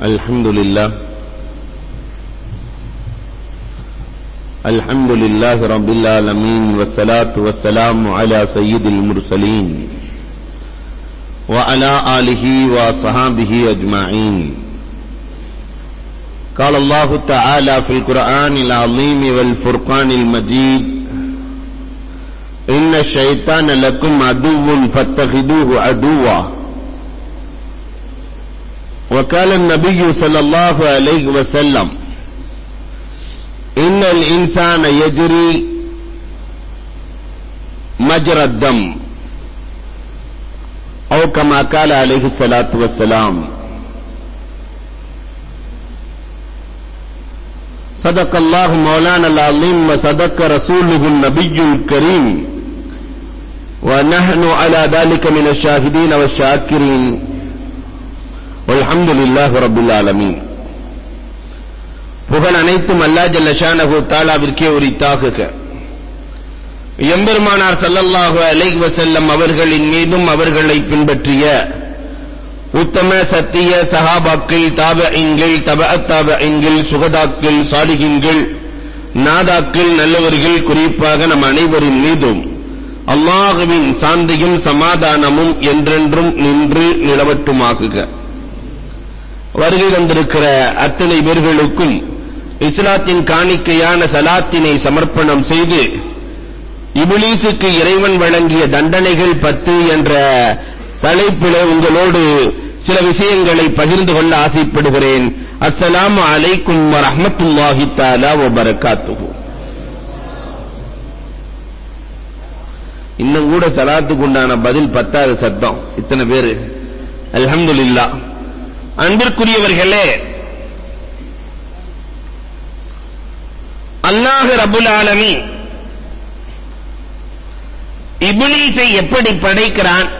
الحمد لله الحمد لله رب العالمين والصلاة والسلام على سيد المرسلين وعلى آله وصحابه أجمعين قال الله تعالى في القرآن العظيم والفرقان المجيد إن الشيطان لكم عدو فاتخذوه عدوا وقال النبي صلى الله عليه وسلم إن الإنسان يجري مجرى الدم أو كما قال عليه الصلاة والسلام صدق الله مولانا العظيم وصدق رسوله النبي الكريم ونحن على ذلك من الشاهدين والشاكرين والحمد لله رب العالمين புகழ் அனைத்தும் அல்லா ஜல்ல ஷானஹு தாலாவிற்கே உரித்தாகுக எம்பெருமானார் ஸல்லல்லாஹு அலைஹி வஸல்லம் அவர்களின் மீதும் அவர்களை பின்பற்றிய உத்தம சத்திய சஹாபாக்கள் தாபஇன்கள் தபஅத் தாபஇன்கள் சுகதாக்கள் சாலிகின்கள் நாதாக்கள் நல்லவர்கள் குறிப்பாக நம் அனைவரின் மீதும் அல்லாஹுவின் சாந்தியும் சமாதானமும் என்றென்றும் நின்று நிலவட்டுமாகுக வருகை வந்திருக்கிற அத்தனை பேர்களுக்கும் இஸ்லாத்தின் காணிக்கையான சலாத்தினை சமர்ப்பணம் செய்து இபிலீசுக்கு இறைவன் வழங்கிய தண்டனைகள் பத்து என்ற தலைப்பிலே உங்களோடு சில விஷயங்களை பகிர்ந்து கொள்ள ஆசைப்படுகிறேன் அஸ்ஸலாமு அலைக்கும் வரஹ்மத்துல்லாஹி தஆலா வ பரக்காத்துஹு இன்னும் கூட சலாத்துக்கு உண்டான பதில் பத்தாத சத்தம் இத்தனை பேரு அல்ஹம்துலில்லாஹ் அன்பிற்குரியவர்களே அல்லாஹ் ரபுல் ஆலமீன் இபிலீஸை எப்படி படைக்கிறான்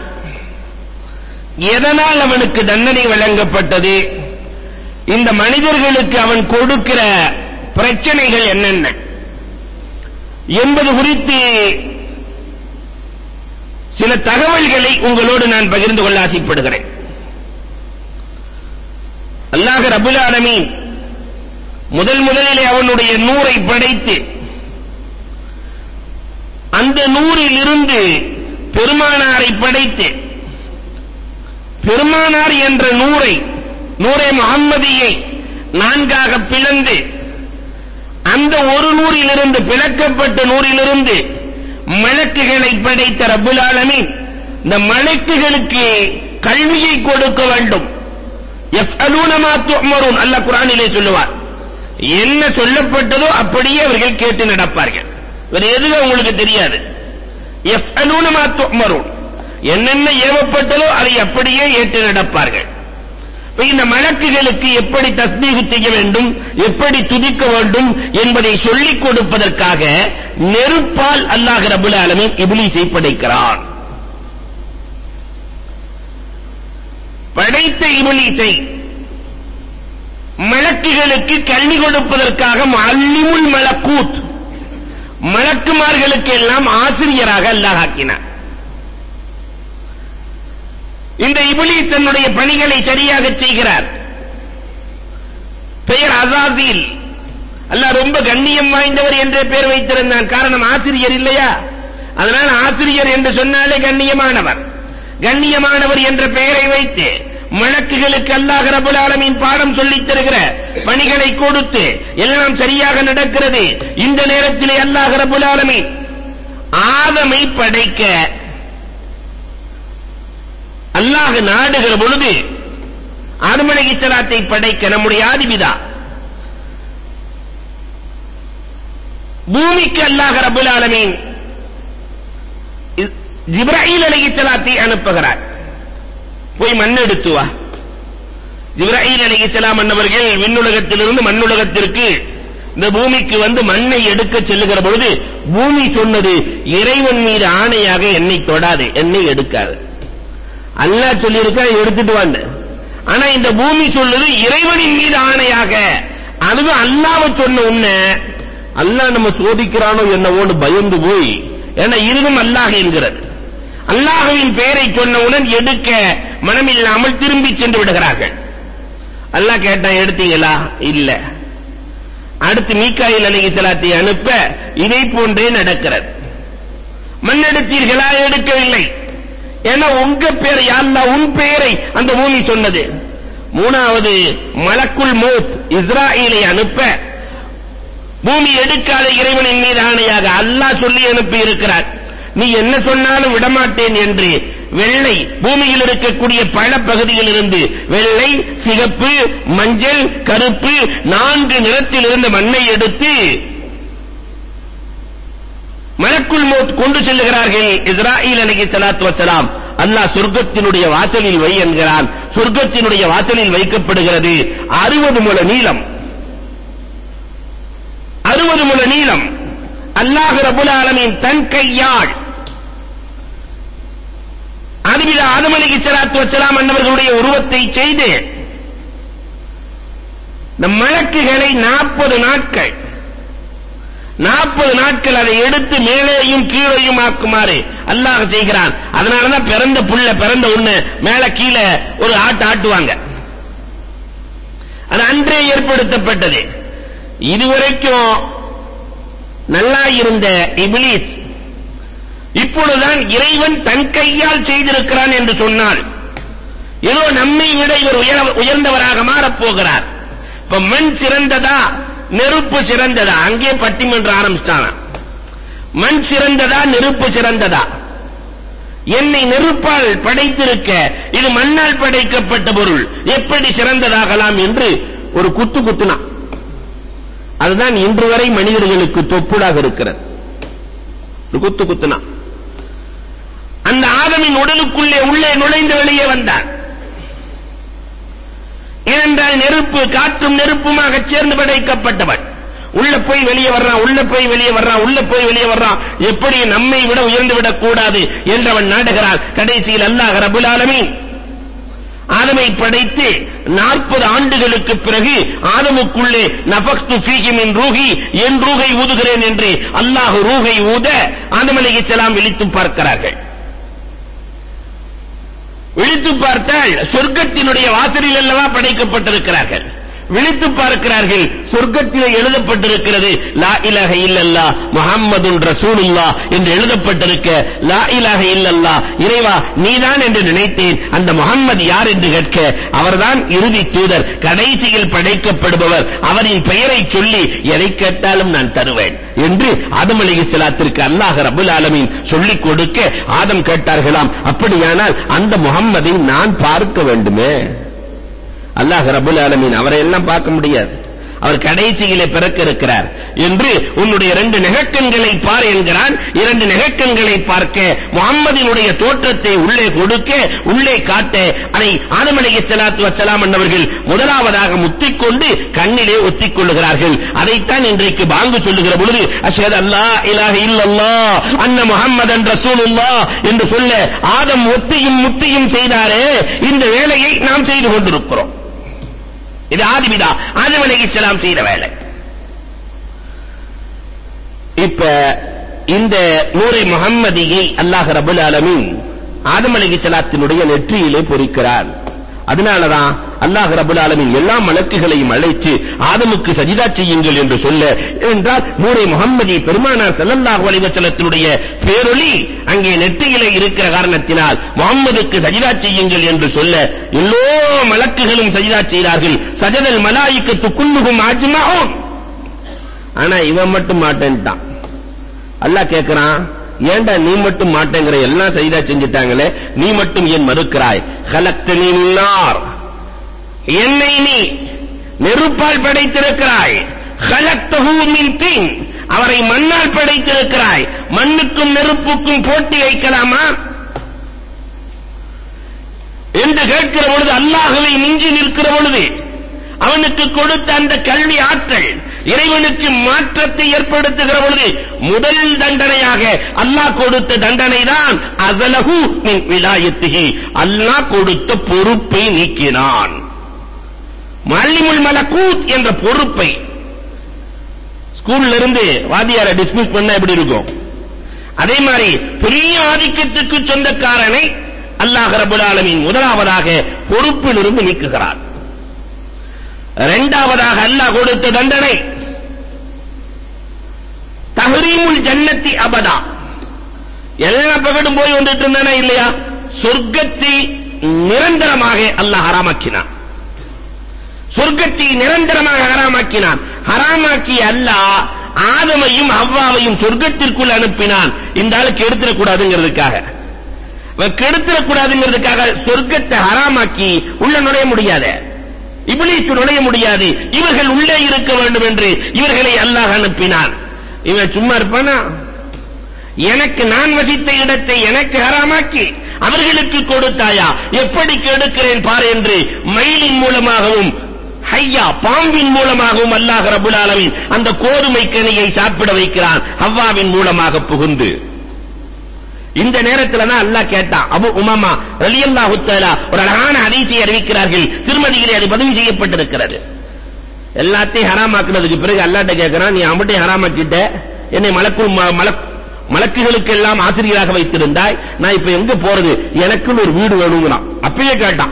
எதனால் அவனுக்கு தண்டனை வழங்கப்பட்டது இந்த மனிதர்களுக்கு அவன் கொடுக்கிற பிரச்சனைகள் என்னென்ன என்பது குறித்து சில தகவல்களை உங்களோடு நான் பகிர்ந்து கொள்ள ஆசைப்படுகிறேன் அல்லாஹ் ரபுல் ஆலமீன் முதல் முதலிலே அவனுடைய நூரை படைத்து அந்த நூறில் இருந்து பெருமானாரை படைத்து பெருமானார் என்ற நூரை நூரை முகம்மதியை நான்காக பிளந்து அந்த ஒரு நூறிலிருந்து பிளக்கப்பட்ட நூறிலிருந்து மலக்குகளை படைத்த ரப்புல் ஆலமீன் இந்த மலக்குகளுக்கு கல்வியை கொடுக்க வேண்டும் யஃஅலூன மா துஅமரூன் அல்லாஹ் குர்ஆனிலே சொல்லுவார் என்ன சொல்லப்பட்டதோ அப்படியே அவர்கள் கேட்டு நடப்பார்கள் வேற எதுவும் உங்களுக்கு தெரியாது யஃஅலூன மா துஅமரூன் என்னென்ன ஏவப்பட்டதோ அதை அப்படியே ஏற்று நடப்பார்கள் இந்த மலக்குகளுக்கு எப்படி தஸ்மீகு செய்ய வேண்டும் எப்படி துதிக்க வேண்டும் என்பதை சொல்லிக் கொடுப்பதற்காக நெருப்பால் அல்லாஹ் ரபுல் ஆலமீன் இப்லீஸை படைக்கிறான் படைத்த இப்லீஸை மலக்குகளுக்கு கல்வி கொடுப்பதற்காக அல்லிமுல் மலக்கூத் மலக்குமார்களுக்கு எல்லாம் ஆசிரியராக அல்லாஹ் ஆக்கினார் இந்த இபிலி தன்னுடைய பணிகளை சரியாக செய்கிறார் பெயர் அசாசில் அல்லாஹ் ரொம்ப கண்ணியம் வாய்ந்தவர் என்ற பெயர் வைத்திருந்தான் காரணம் ஆசிரியர் இல்லையா அதனால் ஆசிரியர் என்று சொன்னாலே கண்ணியமானவர் கண்ணியமானவர் என்ற பெயரை வைத்து மலக்குகளுக்கு அல்லாஹ் ரபுல் ஆலமீன் பாடம் சொல்லித் தருகிற பணிகளை கொடுத்து எல்லாம் சரியாக நடக்கிறது இந்த நேரத்திலே அல்லாஹ் ரபுல் ஆலமீன் ஆதமை படைக்க அல்லாஹ் நாடுகிற பொழுது ஆதம் அலைஹிஸ்ஸலாத்தை படைக்க நம்முடைய ஆதிபிதா பூமிக்கு அல்லாஹ் ரபுல் ஆலமீன் ஜிப்ராயில் அலைஹிஸ்ஸலாத்தை அனுப்புகிறார் போய் மண் எடுத்து வா ஜிப்ராயில் அலைஹிஸ்ஸலாம் அன்னவர்கள் விண்ணுலகத்திலிருந்து மண்ணுலகத்திற்கு இந்த பூமிக்கு வந்து மண்ணை எடுக்க செல்லுகிற பொழுது பூமி சொன்னது இறைவன் மீது ஆணையாக என்னை தொடாது என்னை எடுக்காது அல்லாஹ் சொல்லியிருக்கா எடுத்துட்டு வான்னு ஆனா இந்த பூமி சொல்லுது இறைவனின் மீது ஆணையாக அதுவும் அல்லாஹ் சொன்ன உன்ன அல்லாஹ் நம்ம சோதிக்கிறானோ என்னவோன்னு பயந்து போய் ஏன்னா இதுவும் அல்லாஹ் என்கிறது அல்லாஹ்வின் பெயரை சொன்னவுடன் எடுக்க மனமில்லாமல் திரும்பி சென்று விடுகிறார்கள் அல்லாஹ் கேட்டான் எடுத்தீங்களா இல்ல அடுத்து மீகாயில் அலைஹிஸ்ஸலாத்தை அனுப்ப இதை போன்றே நடக்கிறது மண் எடுத்தீர்களா எடுக்கவில்லை ஏன்னா உங்க பேர் யாருலா உன் பெயரை அந்த பூமி சொன்னது மூணாவது மலக்குல் மௌத் இஸ்ராயீலை அனுப்ப பூமி எடுக்காத இறைவனின் மீது ஆணையாக அல்லாஹ் சொல்லி அனுப்பி இருக்கிறார் நீ என்ன சொன்னாலும் விடமாட்டேன் என்று வெள்ளை பூமியில் இருக்கக்கூடிய பல பகுதியில் இருந்து வெள்ளை சிகப்பு மஞ்சள் கருப்பு நான்கு நிறத்தில் இருந்த மண்ணை எடுத்து மலக்குள் மௌத் கொண்டு செல்லுகிறார்கள் இஸ்ராயில் அலைஹி ஸலாத்து வஸலாம் அல்லாஹ் சொர்க்கத்தினுடைய வாசலில் வை என்கிறான் சொர்க்கத்தினுடைய வாசலில் வைக்கப்படுகிறது 60 முழ நீளம் 60 முழ நீளம் அல்லாஹ் ரப்பல் ஆலமீன் தன் கையால் அதுவித ஆதம் அலைஹிஸ்ஸலாத்து வஸ்ஸலாம் அன்னவர்களுடைய உருவத்தை செய்து இந்த மலக்குகளை 40 நாட்கள் 40 நாட்கள் அதை எடுத்து மேலேயும் கீழேயும் ஆக்குமாறு அல்லாஹ் செய்கிறான் அதனால தான் பிறந்த புள்ள பிறந்த உடனே மேல கீழே ஒரு ஆட்டு ஆட்டுவாங்க அது அன்றே ஏற்படுத்தப்பட்டது இதுவரைக்கும் நல்லா இருந்த இப்லீஸ் இப்பொழுதுதான் இறைவன் தன் கையால் செய்திருக்கிறான் என்று சொன்னால் ஏதோ நம்மை விட இவர் உயர- உயர்ந்தவராக மாறப் போகிறார் இப்ப மண் சிறந்ததா நெருப்பு சிறந்ததா அங்கே பட்டிமன்றம் ஆரம்பிச்சிட்டாங்க மண் சிறந்ததா நெருப்பு சிறந்ததா என்னை நெருப்பால் படைத்திருக்க இது மண்ணால் படைக்கப்பட்ட பொருள் எப்படி சிறந்ததாகலாம் என்று ஒரு குத்து குத்துனான் அதுதான் இன்று வரை மனிதர்களுக்கு தொப்புளாக இருக்கிறது ஒரு குத்து குத்துனான் அந்த ஆதமின் உடலுக்குள்ளே உள்ளே நுழைந்து வெளியே வந்தான் ஏனென்றால் நெருப்பு காற்றும் நெருப்புமாக சேர்ந்து படைக்கப்பட்டவன் உள்ள போய் வெளியே வர்றான் உள்ள போய் வெளியே வர்றான் உள்ள போய் வெளியே வர்றான் எப்படி நம்மை விட உயர்ந்து விடக் கூடாது என்றவன் நாடுகிறான் கடைசியில் அல்லாஹ் ரபுல் ஆலமீன் ஆதமை படைத்து 40 ஆண்டுகளுக்கு பிறகு ஆதமுக்குள்ளே நஃபக்து ஃபீஹி மின் ரூஹி என் ரூஹை ஊதுகிறேன் என்று அல்லாஹ் ரூஹை ஊத ஆதம் அலைஹிஸ்ஸலாம் விழித்து பார்க்கிறார்கள் விழித்து பார்த்தால் சொர்க்கத்தினுடைய வாசலில் அல்லவா படைக்கப்பட்டிருக்கிறார்கள் விழித்து பார்க்கிறார்கள் சொர்க்கத்திலே எழுதப்பட்டிருக்கிறது லா இலாஹ இல்லல்லாஹ் முஹம்மதுன் ரசூலுல்லாஹ் என்று எழுதப்பட்டிருக்க லா இலாஹ இல்லல்லாஹ் இறைவா நீதான் என்று நினைத்தேன் அந்த முஹம்மது யார் என்று கேட்க அவர்தான் இறுதி தூதர் கடைசியில் படைக்கப்படுபவர் அவரின் பெயரை சொல்லி எதை கேட்டாலும் நான் தருவேன் என்று ஆதம் அலைஹிஸ்ஸலாத்திற்கு அல்லாஹ் ரப்பல் ஆலமீன் சொல்லிக் கொடுக்க ஆதம் கேட்டார்களாம் அப்படியானால் அந்த முஹம்மதை நான் பார்க்க வேண்டுமே அல்லாஹ் ரப்பல் ஆலமீன் அவரை எல்லாம் பார்க்க முடியாது அவர் கடைசியிலே பிறக்க இருக்கிறார் என்று உன்னுடைய இரண்டு நெகக்கண்களை பார் என்கிறான் இரண்டு நெகக்கண்களை பார்க்க முகம்மதினுடைய தோற்றத்தை உள்ளே கொடுக்க உள்ளே காட்ட அதை ஆதம் அலைஹிஸ்ஸலாத்து வஸ்ஸலாம் என்பவர்கள் முதலாவதாக முத்திக்கொண்டு கண்ணிலே ஒத்திக் கொள்ளுகிறார்கள் அதைத்தான் இன்றைக்கு பாங்கு சொல்லுகிற பொழுது அஷ்ஹது அல்லா இலாஹ இல்லல்லாஹ் அன்ன முஹம்மதன் ரசூலுல்லாஹ் என்று சொல்ல ஆதம் ஒத்தியும் முத்தியும் செய்தாரே இந்த வேலையை நாம் செய்து கொண்டிருக்கிறோம் இது ஆதிபிதா ஆதம் அலைஹிஸ்ஸலாம் செய்த வேலை இப்ப இந்த நூரை முஹம்மதியை அல்லாஹ் ரப்பல் ஆலமீன் ஆதம் அலைஹிஸ்ஸலாத்தினுடைய நெற்றியிலே பொறிக்கிறார் அதனாலதான் அல்லாஹ் ரப்பல் ஆலமீன் எல்லா மலக்குகளையும் அழைத்து ஆதமுக்கு சஜிதா செய்யுங்கள் என்று சொல்ல என்றால் நூரை முஹம்மதி பெருமானார் ஸல்லல்லாஹு அலைஹி வஸல்லத்தினுடைய பேரொளி அங்கே நெற்றியிலே இருக்கிற காரணத்தினால் முஹம்மதுக்கு சஜிதா செய்யுங்கள் என்று சொல்ல எல்லோ மலக்குகளும் சஜிதா செய்தார்கள் சஜதல் மலாயிக்கத்து குல்லுஹும் அஜ்மஹூன் ஆனா இவன் மட்டும் மாட்டேன்ட்டான் அல்லாஹ் கேக்குறான் ஏன்டா நீ மட்டும் மாட்டேங்கிற எல்லாம் சஜிதா செஞ்சுட்டாங்களே நீ மட்டும் ஏன் மறுக்கிறாய் خلقتني من نار என்னை நீ நெருப்பால் படைத்திருக்கிறாய் خلقته من طين அவரை மண்ணால் படைத்திருக்கிறாய் மண்ணுக்கும் நெருப்புக்கும் போட்டி வைக்கலாமா என்று கேட்கிற பொழுது அல்லாஹ்வை மிஞ்சி நிற்கிற பொழுது அவனுக்கு கொடுத்த அந்த கல்வி ஆற்றல் இறைவனுக்கு மாற்றத்தை ஏற்படுத்துகிற பொழுது முதல் தண்டனையாக அல்லாஹ் கொடுத்த தண்டனை தான் அசலஹு மின் விலாயத்திஹி அல்லாஹ் கொடுத்த பொறுப்பை நீக்கினான் மல்லிமுல் மலக்கூத் என்ற பொறுப்பை ஸ்கூல்ல இருந்து வாத்தியாரை டிஸ்மிஸ் பண்ண எப்படி இருக்கும் அதே மாதிரி பெரிய ஆதிக்கத்துக்கு சொந்தக்காரனை அல்லாஹ் ரப்பல் ஆலமீன் முதலாவதாக பொறுப்பிலிருந்து நீக்குகிறார் இரண்டாவதாக அல்லாஹ் கொடுத்த தண்டனை தஹரீமுல் ஜன்னத்தி அபதா எல்லா பகடும் போய் வந்துட்டு இருந்தானே இல்லையா சொர்க்கத்தை நிரந்தரமாக அல்லாஹ் ஹராமாக்கினான் சொர்க்கத்தை நிரந்தரமாக ஹராமாக்கினான் ஹராமாக்கிய அல்லாஹ் ஆதமையும் ஹவ்வாவையும் சொர்க்கத்திற்குள் அனுப்பினான் இந்த ஆளுக்கு எடுத்துட கூடாதுங்கிறதுக்காக அவன் கெடுத்துட கூடாதுங்கிறதுக்காக சொர்க்கத்தை ஹராமாக்கி உள்ள நுழைய முடியாது இப்லீஸ் நுழைய முடியாது இவர்கள் உள்ளே இருக்க வேண்டும் என்று இவர்களை அல்லாஹ் அனுப்பினான் இவன் சும்மா இருப்பானா எனக்கு நான் வசித்த இடத்தை எனக்கு ஹராமாக்கி அவர்களுக்கு கொடுத்தாயா எப்படி கெடுக்கிறேன் பார் என்று மயிலின் மூலமாகவும் ஹையா பாம்பின் மூலமாகவும் அல்லாஹ் ரபுல் ஆலமீன் அந்த கோதுமை கனியை சாப்பிட வைக்கிறான் ஹவ்வாவின் மூலமாக புகுந்து இந்த நேரத்துல தான் அல்லாஹ் கேட்டான் அபு உமாமா ரலியல்லாஹு தஆலா ஒரு அழகான ஹதீஸை அறிவிக்கிறார்கள் திருமதியிலே அது பதிவு செய்யப்பட்டிருக்கிறது எல்லாத்தையும் ஹராமாக்குனதுக்கு பிறகு அல்லாஹ்ட்ட கேக்குறான் நீ அமட்டையும் ஹராமாக்கிட்ட என்னை மலக்குள் ம- மலக் மலக்குகளுக்கு எல்லாம் ஆசிரியராக வைத்திருந்தாய் நான் இப்ப எங்க போறது எனக்குன்னு ஒரு வீடு வேணுங்கிறான் அப்பயே கேட்டான்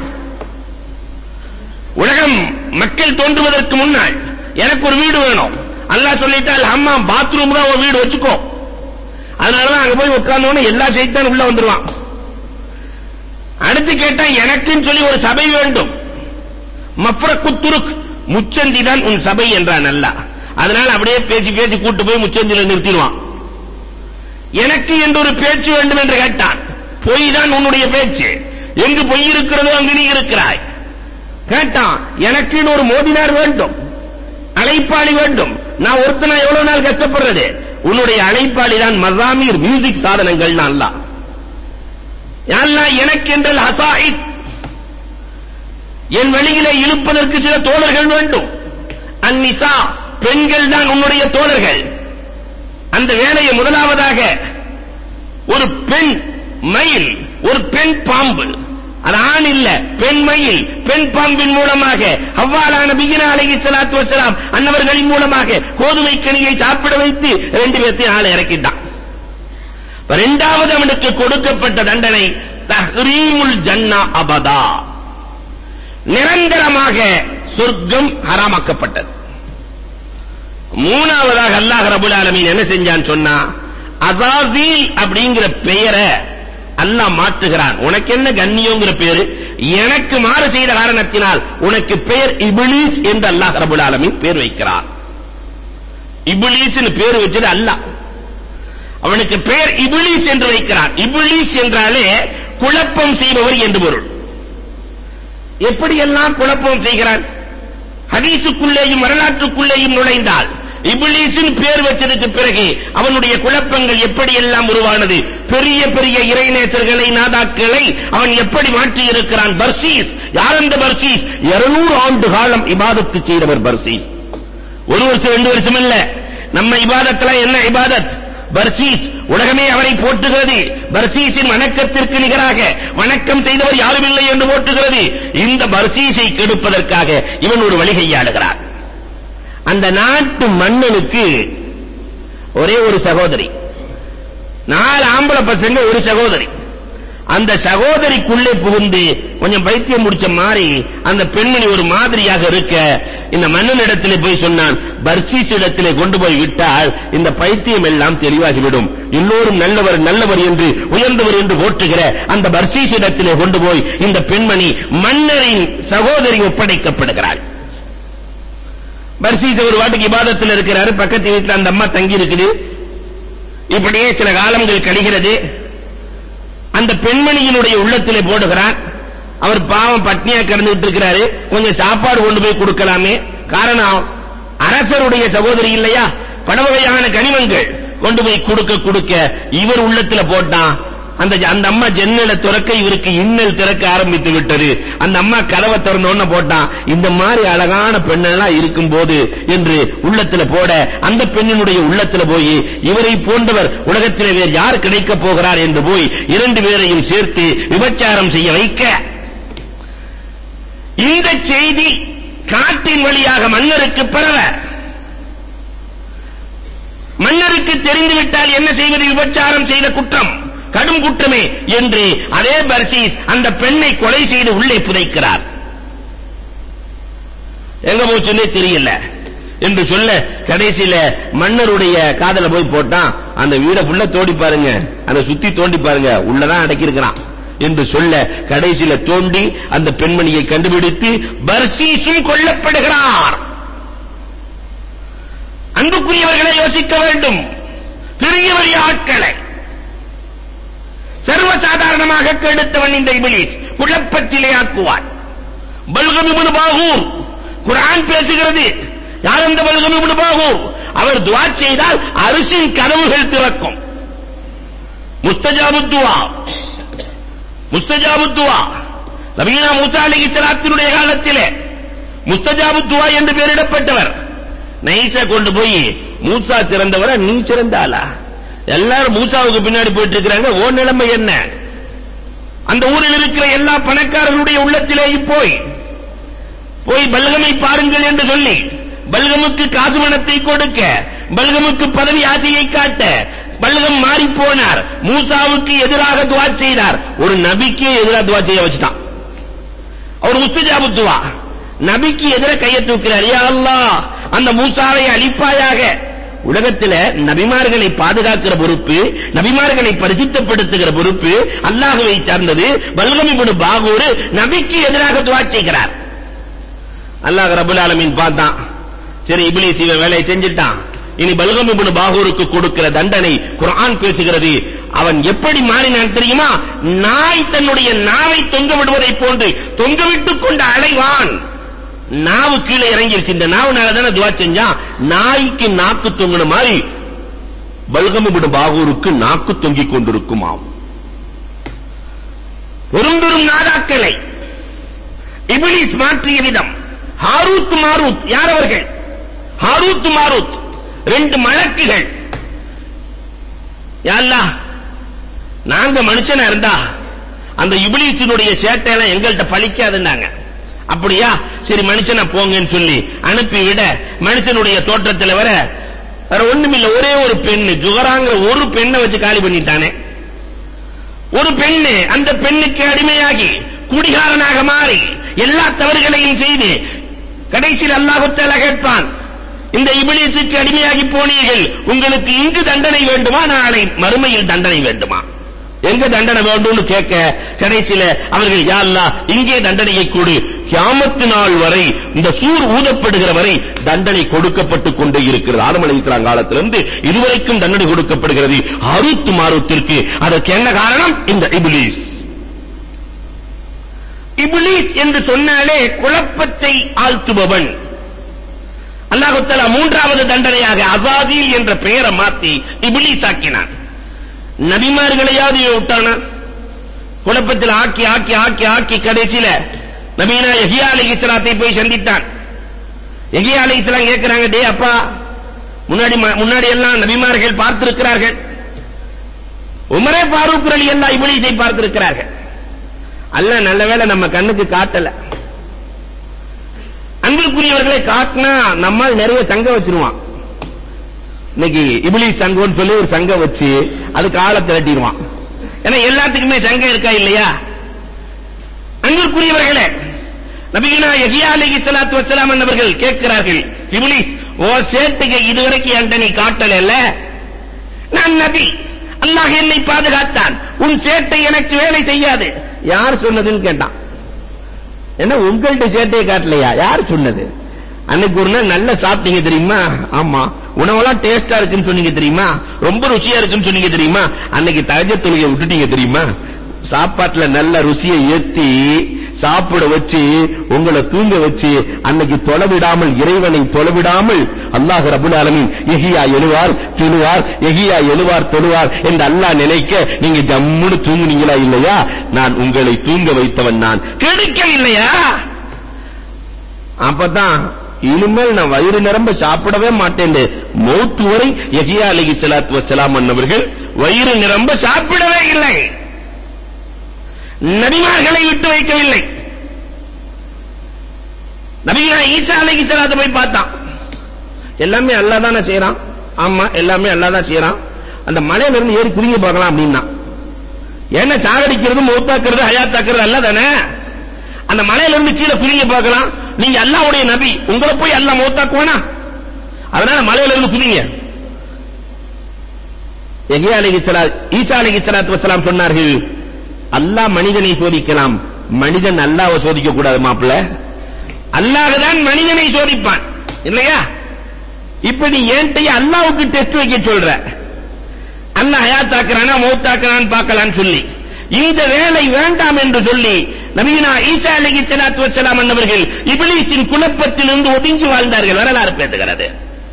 உலகம் மக்கள் தோன்றுவதற்கு முன்னால் எனக்கு ஒரு வீடு வேணும் அல்லாஹ் சொல்லிட்டால் அம்மா பாத்ரூம் தான் ஒரு வீடு வச்சுக்கோ அதனால தான் அங்க போய் உட்கார்ந்தோன்னு எல்லா சைத்தான் உள்ள வந்துருவான் அடுத்து கேட்டா எனக்குன்னு சொல்லி ஒரு சபை வேண்டும் மஃப்ரக்கு துருக் முச்சந்தி தான் உன் சபை என்றான் அல்லாஹ் அதனால அப்படியே பேசி பேசி கூட்டு போய் முச்சந்தில நிறுத்திடுவான் எனக்கு என்று ஒரு பேச்சு வேண்டும் என்று கேட்டான் பொய் தான் உன்னுடைய பேச்சு எங்கு பொய் இருக்கிறதோ அங்கு நீ இருக்கிறாய் கேட்டான் எனக்குன்னு ஒரு மோதினார் வேண்டும் அழைப்பாளி வேண்டும் நான் ஒருத்தனா எவ்வளவு நாள் கஷ்டப்படுறது உன்னுடைய அழைப்பாளி தான் மசாமீர் மியூசிக் சாதனங்கள் அல்லாஹ் யா அல்லாஹ் எனக்கு என்றால் ஹசாயித் என் வெளியிலே இழுப்பதற்கு சில தோழர்கள் வேண்டும் அந்நிசா பெண்கள் தான் உன்னுடைய தோழர்கள் அந்த வேலையை முதலாவதாக ஒரு பெண் மயில் ஒரு பெண் பாம்பு அது ஆண் இல்ல பெண் மயில் பெண் பாம்பின் மூலமாக அவ்வாறான பிகினா அலைஹி ஸலாத்து வஸலாம் அன்னவர்களின் மூலமாக கோதுமை கனியை சாப்பிட வைத்து ரெண்டு பேர்த்தையும் ஆளை இறக்கிட்டான் இப்ப இரண்டாவது அவனுக்கு கொடுக்கப்பட்ட தண்டனை தஹ்ரீமுல் ஜன்னா அபதா நிரந்தரமாக சொர்க்கம் ஹராமாக்கப்பட்டது மூணாவதாக அல்லாஹ் ரபுல் ஆலமீன் என்ன செஞ்சான் சொன்னா அசாசீல் அப்படிங்கிற பெயரை அல்லாஹ் மாற்றுகிறான் உனக்கு என்ன கண்ணியங்கிற பேரு எனக்கு மாறு செய்த காரணத்தினால் உனக்கு பெயர் இப்லீஸ் என்று அல்லாஹ் ரபுல் ஆலமீன் பேர் வைக்கிறான் இப்லீஸ்னு பேர் வச்சது அல்லாஹ் அவனுக்கு பெயர் இப்லீஸ் என்று வைக்கிறான் இப்லீஸ் என்றாலே குழப்பம் செய்பவர் என்று பொருள் எப்படியெல்லாம் குழப்பம் செய்கிறான் ஹதீஸுக்குள்ளேயும் வரலாற்றுக்குள்ளேயும் நுழைந்தால் இப்லீஸின் பேர் வச்சதுக்கு பிறகு அவனுடைய குழப்பங்கள் எப்படி எல்லாம் உருவானது பெரிய பெரிய இறைநேசர்களை நாதாக்களை அவன் எப்படி மாற்றி இருக்கிறான் பர்சீஸ் யார் அந்த பர்சீஸ் 200 ஆண்டு காலம் இபாதத்து செய்தவர் பர்சீஸ் ஒரு வருஷம் ரெண்டு வருஷம் இல்ல நம்ம இபாதத்துல என்ன இபாதத் பர்சீஸ் உலகமே அவரை போற்றுகிறது பர்சீஸின் வணக்கத்திற்கு நிகராக வணக்கம் செய்தவர் யாரும் இல்லை என்று போற்றுகிறது இந்த பர்சீஸை கெடுப்பதற்காக இவன் ஒரு வழி கையாளுகிறான் அந்த நாட்டு மன்னனுக்கு ஒரே ஒரு சகோதரி நாலு ஆம்பளை பசங்க ஒரு சகோதரி அந்த சகோதரிக்குள்ளே புகுந்து கொஞ்சம் பைத்தியம் முடிச்ச மாதிரி அந்த பெண்மணி ஒரு மாதிரியாக இருக்க இந்த மன்னனிடத்திலே போய் சொன்னான் பர்சீஸ் இடத்திலே கொண்டு போய் விட்டால் இந்த பைத்தியம் எல்லாம் தெளிவாகிவிடும் எல்லோரும் நல்லவர் நல்லவர் என்று உயர்ந்தவர் என்று போற்றுகிற அந்த பர்சீஸ் இடத்திலே கொண்டு போய் இந்த பெண்மணி மன்னரின் சகோதரி ஒப்படைக்கப்படுகிறாள் பர்சீஸ் ஒரு வாட்டுக்கு இபாதத்தில் இருக்கிறாரு பக்கத்து வீட்டுல அந்த அம்மா தங்கி இருக்குது இப்படியே சில காலங்கள் கழிகிறது அந்த பெண்மணியினுடைய உள்ளத்திலே போடுகிறான் அவர் பாவம் பட்னியா கிடந்துட்டு இருக்கிறாரு கொஞ்சம் சாப்பாடு கொண்டு போய் கொடுக்கலாமே காரணம் அரசருடைய சகோதரி இல்லையா பல வகையான கனிமங்கள் கொண்டு போய் கொடுக்க கொடுக்க இவர் உள்ளத்துல போட்டான் அந்த அந்த அம்மா ஜன்னலை திறக்க இவருக்கு இன்னல் திறக்க ஆரம்பித்து விட்டது அந்த அம்மா கதவை திறந்த உடனே போட்டான் இந்த மாதிரி அழகான பெண்ணெல்லாம் இருக்கும்போது என்று உள்ளத்துல போட அந்த பெண்ணினுடைய உள்ளத்துல போய் இவரை போன்றவர் உலகத்திலே வேறு யார் கிடைக்க போகிறார் என்று போய் இரண்டு பேரையும் சேர்த்து விபச்சாரம் செய்ய வைக்க இந்த செய்தி காட்டின் வழியாக மன்னருக்கு பரவ மன்னருக்கு தெரிந்துவிட்டால் என்ன செய்வது விபச்சாரம் செய்த குற்றம் கடும் குற்றமே என்று அதே பர்சீஸ் அந்த பெண்ணை கொலை செய்து உள்ளே புதைக்கிறார் எங்க போச்சுன்னே தெரியல என்று சொல்ல கடைசியில மன்னருடைய காதல போய் போட்டான் அந்த வீட ஃபுல்லா தோண்டி பாருங்க அந்த சுத்தி தோண்டி பாருங்க உள்ளதான் அடக்கி இருக்கிறான் என்று சொல்ல கடைசியில தோண்டி அந்த பெண்மணியை கண்டுபிடித்து பர்சீசும் கொல்லப்படுகிறார் அன்புக்குரியவர்களை யோசிக்க வேண்டும் பெரிய பெரிய ஆட்களை சர்வசாதாரணமாக கெடுத்தவன் இந்த இபிலிஸ் குழப்பத்திலே ஆக்குவான் பல்கம் இப்னு பாகூர் குர்ஆன் பேசுகிறது யார் அந்த பல்கம் இப்னு பாகூர் அவர் துஆ செய்தால் அரிசின் கதவுகள் திறக்கும் முஸ்தஜாபு துஆ முஸ்தஜாபு துஆ நபீனா மூசா அலைஹிஸ்ஸலாத்தினுடைய காலத்திலே முஸ்தஜாபு துஆ என்று பெயரிடப்பட்டவர் நைஸா கொண்டு போய் மூசா சிறந்தவரா நீ சிறந்த ஆளா எல்லாரும் மூசாவுக்கு பின்னாடி போயிட்டு இருக்காங்க ஓ நிலைமை என்ன அந்த ஊரில் இருக்கிற எல்லா பணக்காரர்களுடைய உள்ளத்திலேயும் போய் போய் பல்கமை பாருங்கள் என்று சொல்லி பல்கமுக்கு காசு பணத்தை கொடுக்க பல்கமுக்கு பதவி ஆசையை காட்ட பல்கம் மாறி போனார் மூசாவுக்கு எதிராக துவா செய்தார் ஒரு நபிக்கே எதிராக துவா செய்ய வச்சுட்டான் அவர் முஸ்தஜாபு துவா நபிக்கு எதிர கையை தூக்கிறார் யா அல்லாஹ் அந்த மூசாவை அழிப்பாயாக உலகத்தில நபிமார்களை பாதுகாக்கிற பொறுப்பு நபிமார்களை பரிசுத்தப்படுத்துகிற பொறுப்பு அல்லாஹ்வை சார்ந்தது பல்கம் இப்னு பாகூர் நபிக்கு எதிராக துவா செய்கிறார் அல்லாஹ் ரப்பல் ஆலமீன் பார்த்தான் சரி இப்லீஸ் இவன் வேலையை செஞ்சிட்டான் இனி பல்கம் இப்னு பாகூருக்கு கொடுக்கிற தண்டனை குர்ஆன் பேசுகிறது அவன் எப்படி மாறினான் தெரியுமா நாய் தன்னுடைய நாவை தொங்க விடுவதை போன்று தொங்கவிட்டுக் கொண்டு அலைவான் நாவு கீழே இறங்கிருச்சு இந்த நாவுனால தானே துவா செஞ்சான் நாய்க்கு நாக்கு தொங்குன மாதிரி பல்கம் இப்னு பாகூருக்கு நாக்கு தொங்கிக் கொண்டிருக்குமாம் பெரும் பெரும் நாதாக்களை இபிலிஸ் மாற்றிய விதம் ஹாரூத் மாரூத் யார் அவர்கள் ஹாரூத் மாரூத் ரெண்டு மலக்குகள் யா அல்லாஹ் நாங்க மனுஷனா இருந்தா அந்த இபிலிஸினுடைய சேட்டையெல்லாம் எங்கள்கிட்ட பழிக்காதுன்னாங்க அப்படியா சரி மனுஷனா போங்கன்னு சொல்லி அனுப்பி விட மனுஷனுடைய தோற்றத்துல வர வேற ஒண்ணுமில்ல ஒரே ஒரு பெண்ணு ஜுகராங்கிற ஒரு பெண்ணை வச்சு காலி பண்ணிட்டானே ஒரு பெண்ணு அந்த பெண்ணுக்கு அடிமையாகி குடிகாரனாக மாறி எல்லா தவறுகளையும் செய்து கடைசியில் அல்லாஹ் தஆலா கேட்பான் இந்த இபிலிஸுக்கு அடிமையாகி போனீர்கள் உங்களுக்கு இங்கு தண்டனை வேண்டுமா நாளை மறுமையில் தண்டனை வேண்டுமா எங்க தண்டனை வேண்டும்னு கேட்க கடைசியில அவர்கள் யா அல்லாஹ் இங்கே தண்டனையை கொடு கியாமத்து நாள் வரை இந்த சூர் ஊதப்படுகிற வரை தண்டனை கொடுக்கப்பட்டு கொண்டே இருக்கிறது ஆதம் அலைஹிஸ்ஸலாம் காலத்திலிருந்து இதுவரைக்கும் தண்டனை கொடுக்கப்படுகிறது அருத்து மாருத்திற்கு அதற்கு என்ன காரணம் இந்த இப்லீஸ் இப்லீஸ் என்று சொன்னாலே குழப்பத்தை ஆழ்த்துபவன் அல்லாஹ் தஆலா மூன்றாவது தண்டனையாக அசாதீல் என்ற பெயரை மாத்தி இப்லீஸ் ஆக்கினான் நபிமார்களையாவது விட்டானா குழப்பத்தில் ஆக்கி ஆக்கி ஆக்கி ஆக்கி கடைசியில நபீனா யஹியா அலைஹிஸ்ஸலாத்தை போய் சந்தித்தான் யஹியா அலைஹிஸ்ஸலாம் கேக்குறாங்க டேய் அப்பா முன்னாடி முன்னாடி எல்லாம் நபிமார்கள் பார்த்திருக்கிறார்கள் உமரே ஃபாரூக் அலி எல்லாம் இப்லீஸை பார்த்திருக்கிறார்கள் அல்லாஹ் நல்ல வேளை நம்ம கண்ணுக்கு காட்டல அன்பிற்குரியவர்களை காட்டினா நம்மால் நிறைய சங்கம் வச்சிருவான் இன்னைக்கு இபிலிஸ் சங்கம்னு சொல்லி ஒரு சங்கம் வச்சு அதுக்கு ஆளை திரட்டிடுவான் ஏன்னா எல்லாத்துக்குமே சங்கம் இருக்கா இல்லையா அன்பிற்குரியவர்களே நபிகனா யஹியா அலைஹிஸ்ஸலாத்து வஸ்ஸலாம் என்பவர்கள் கேட்கிறார்கள் இப்லீஸ் ஓ சேட்டுக்கு இதுவரைக்கும் என்கிட்ட நீ காட்டல நான் நபி அல்லாஹ் என்னை பாதுகாத்தான் உன் சேட்டை எனக்கு வேலை செய்யாது யார் சொன்னதுன்னு கேட்டான் என்ன உங்கள்ட்ட சேட்டையை காட்டலையா யார் சொன்னது அன்னைக்கு ஒரு நாள் நல்லா சாப்பிட்டீங்க தெரியுமா ஆமா உணவெல்லாம் டேஸ்டா இருக்குன்னு சொன்னீங்க தெரியுமா ரொம்ப ருசியா இருக்குன்னு சொன்னீங்க தெரியுமா அன்னைக்கு தகஜ தொழுகை விட்டுட்டீங்க தெரியுமா சாப்பாட்டுல நல்ல ருசியை ஏத்தி சாப்பிட வச்சு உங்களை தூங்க வச்சு அன்னைக்கு தொலைவிடாமல் இறைவனை தொலைவிடாமல் அல்லாஹ் ரபுல் ஆலமீன் எஹியா எழுவார் தொழுவார் எஹியா எழுவார் தொழுவார் என்று அல்லாஹ் நினைக்க நீங்க ஜம்முன்னு தூங்குனீங்களா இல்லையா நான் உங்களை தூங்க வைத்தவன் நான் கெடுக்க இல்லையா அப்பதான் இனிமேல் நான் வயிறு நிரம்ப சாப்பிடவே மாட்டேன் மௌத்து வரை யஹியா அலைஹிஸ்ஸலாத்து வஸ்ஸலாம் அன்னவர்கள் வயிறு நிரம்ப சாப்பிடவே இல்லை நபிமார்களை விட்டு வைக்கவில்லை நபியா ஈசா அலைஹிஸ்ஸலாத்து போய் பார்த்தான் எல்லாமே அல்லாஹ் தானே செய்றான் ஆமா எல்லாமே அல்லாஹ் தான் செய்றான் அந்த மலையில இருந்து ஏறி குதிங்க பார்க்கலாம் அப்படின்னா என்ன சாகடிக்கிறது மௌத்தாக்குறது ஹயாத்தாக்குறது அல்ல தானே அந்த மலையில இருந்து கீழே குதிங்க பார்க்கலாம் நீங்க அல்லாஹ்வுடைய நபி உங்களை போய் அல்லாஹ் மௌத்தாக்குவானா அதனால மலையில இருந்து குதிங்க எகே அலைஹிஸ்ஸலாம் ஈசா அலைஹிஸ்ஸலாத்து வஸலாம் சொன்னார்கள் அல்லாஹ் மனிதனை சோதிக்கலாம் மனிதன் அல்லாஹ்வை சோதிக்க கூடாது மாப்பிள்ள அல்லாஹ் தான் மனிதனை சோதிப்பான் இல்லையா இப்ப நீ ஏன்டைய அல்லாஹ்வுக்கு டெஸ்ட் வைக்க சொல்ற அல்லாஹ் ஹயாத்தாக்குறானா மௌத்தாக்குறான்னு பார்க்கலாம்னு சொல்லி இந்த வேலை வேண்டாம் என்று சொல்லி நபியினா ஈசா அலைஹிஸ்ஸலாத்து வஸலாம் அன்னவர்கள் இப்லீஸின் குழப்பத்திலிருந்து ஒதுங்கி வாழ்ந்தார்கள் வரலாறு பேசுகிறது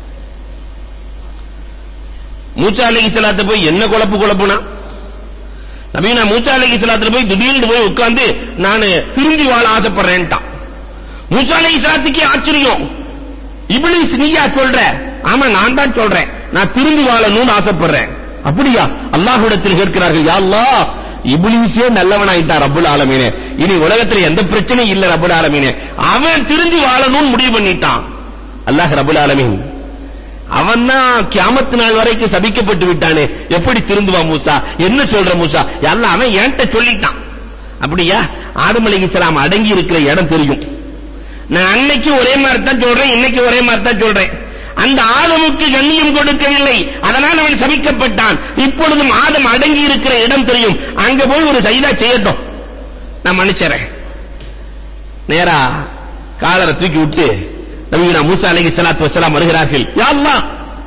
மூசா அலைஹிஸ்ஸலாத்து போய் என்ன குழப்பு குழப்புனா நபீனா மூசா அலைஹிஸ்ஸலாத்துல போய் திடீர்னு போய் உட்கார்ந்து நான் திரும்பி வாழ ஆசைப்படுறேன்ட்டான் மூசா அலைஹிஸ்ஸலாத்துக்கு ஆச்சரியம் இப்லீஸ் நீயா சொல்ற ஆமா நான் தான் சொல்றேன் நான் திரும்பி வாழணும்னு ஆசைப்படுறேன் அப்படியா அல்லாஹ்விடத்தில் கேட்கிறார்கள் யா அல்லாஹ் இப்லீஸே நல்லவனாயிட்டான் ரப்பல் ஆலமீனே இனி உலகத்துல எந்த பிரச்சனையும் இல்ல ரப்பல் ஆலமீனே அவன் திரும்பி வாழணும்னு முடிவு பண்ணிட்டான் அல்லாஹ் ரப்பல் ஆலமீன் அவன் தான் கியாமத்து நாள் வரைக்கும் சபிக்கப்பட்டு விட்டானே எப்படி திருந்துவான் மூசா என்ன சொல்ற மூசா எல்லாம் அவன் என்கிட்ட சொல்லிட்டான் அப்படியா ஆதம் அலைஹிஸ்ஸலாம் அடங்கி இருக்கிற இடம் தெரியும் நான் அன்னைக்கு ஒரே மாதிரி தான் சொல்றேன் இன்னைக்கு ஒரே மாதிரி தான் சொல்றேன் அந்த ஆதமுக்கு கண்ணியம் கொடுக்கவில்லை அதனால் அவன் சபிக்கப்பட்டான் இப்பொழுதும் ஆதம் அடங்கி இருக்கிற இடம் தெரியும் அங்க போய் ஒரு சைதா செய்யட்டும் நான் மன்னிச்சறேன் நேரா காலரை தூக்கி விட்டு நபியுனா மூசா அலைஹிஸ்ஸலாத்து வஸலாம் வருகிறார்கள் யா அல்லாஹ்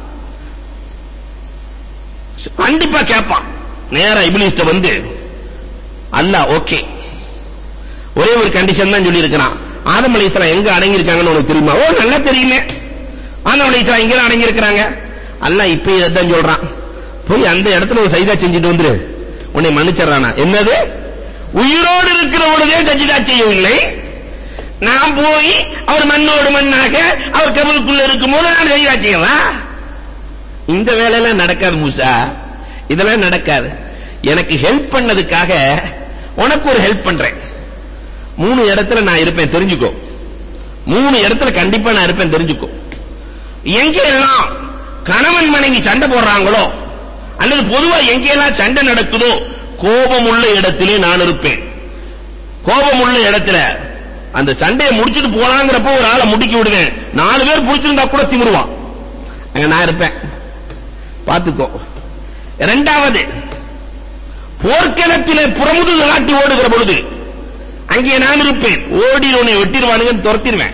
கண்டிப்பா கேட்பான் நேரா இப்லீஸ்ட்ட வந்து அல்லாஹ் ஓகே ஒரே ஒரு கண்டிஷன் தான் சொல்லி இருக்கிறான் ஆதம் அலைஹிஸ்ஸலாம் எங்க அடங்கி இருக்காங்கன்னு உனக்கு தெரியுமா ஓ நல்லா தெரியுமே ஆதம் அலைஹிஸ்ஸலாம் எங்க அடங்கி இருக்காங்க அல்லாஹ் இப்ப இதான் சொல்றான் போய் அந்த இடத்துல ஒரு சைதா செஞ்சுட்டு வந்துரு உன்னை மன்னிச்சறானா என்னது உயிரோடு இருக்கிற பொழுதே சஜிதா செய்யவில்லை நான் போய் அவர் மண்ணோடு மண்ணாக அவர் கபலுக்குள்ள இருக்கும்போது நான் சஜிதா செய்யவா இந்த வேலையெல்லாம் நடக்காது மூசா இதெல்லாம் நடக்காது எனக்கு ஹெல்ப் பண்ணதுக்காக உனக்கு ஒரு ஹெல்ப் பண்றேன் மூணு இடத்துல நான் இருப்பேன் தெரிஞ்சுக்கோ மூணு இடத்துல கண்டிப்பா நான் இருப்பேன் தெரிஞ்சுக்கோ எங்க எல்லாம் கணவன் மனைவி சண்டை போடுறாங்களோ அல்லது பொதுவா எங்கெல்லாம் சண்டை நடக்குதோ கோபம் உள்ள இடத்திலே நான் இருப்பேன் கோபம் உள்ள இடத்துல அந்த சண்டையை முடிச்சிட்டு போலாங்கிறப்போ ஒரு ஆளை முடுக்கி விடுவேன் நாலு பேர் புடிச்சிருந்தா கூட திமிருவான் அங்க நான் இருப்பேன் பாத்துக்கோ இரண்டாவது போர்க்களத்திலே புறமுதுகு காட்டி ஓடுகிற பொழுது அங்கே நான் இருப்பேன் ஓடி உன்னை வெட்டிடுவானுங்கன்னு துரத்திடுவேன்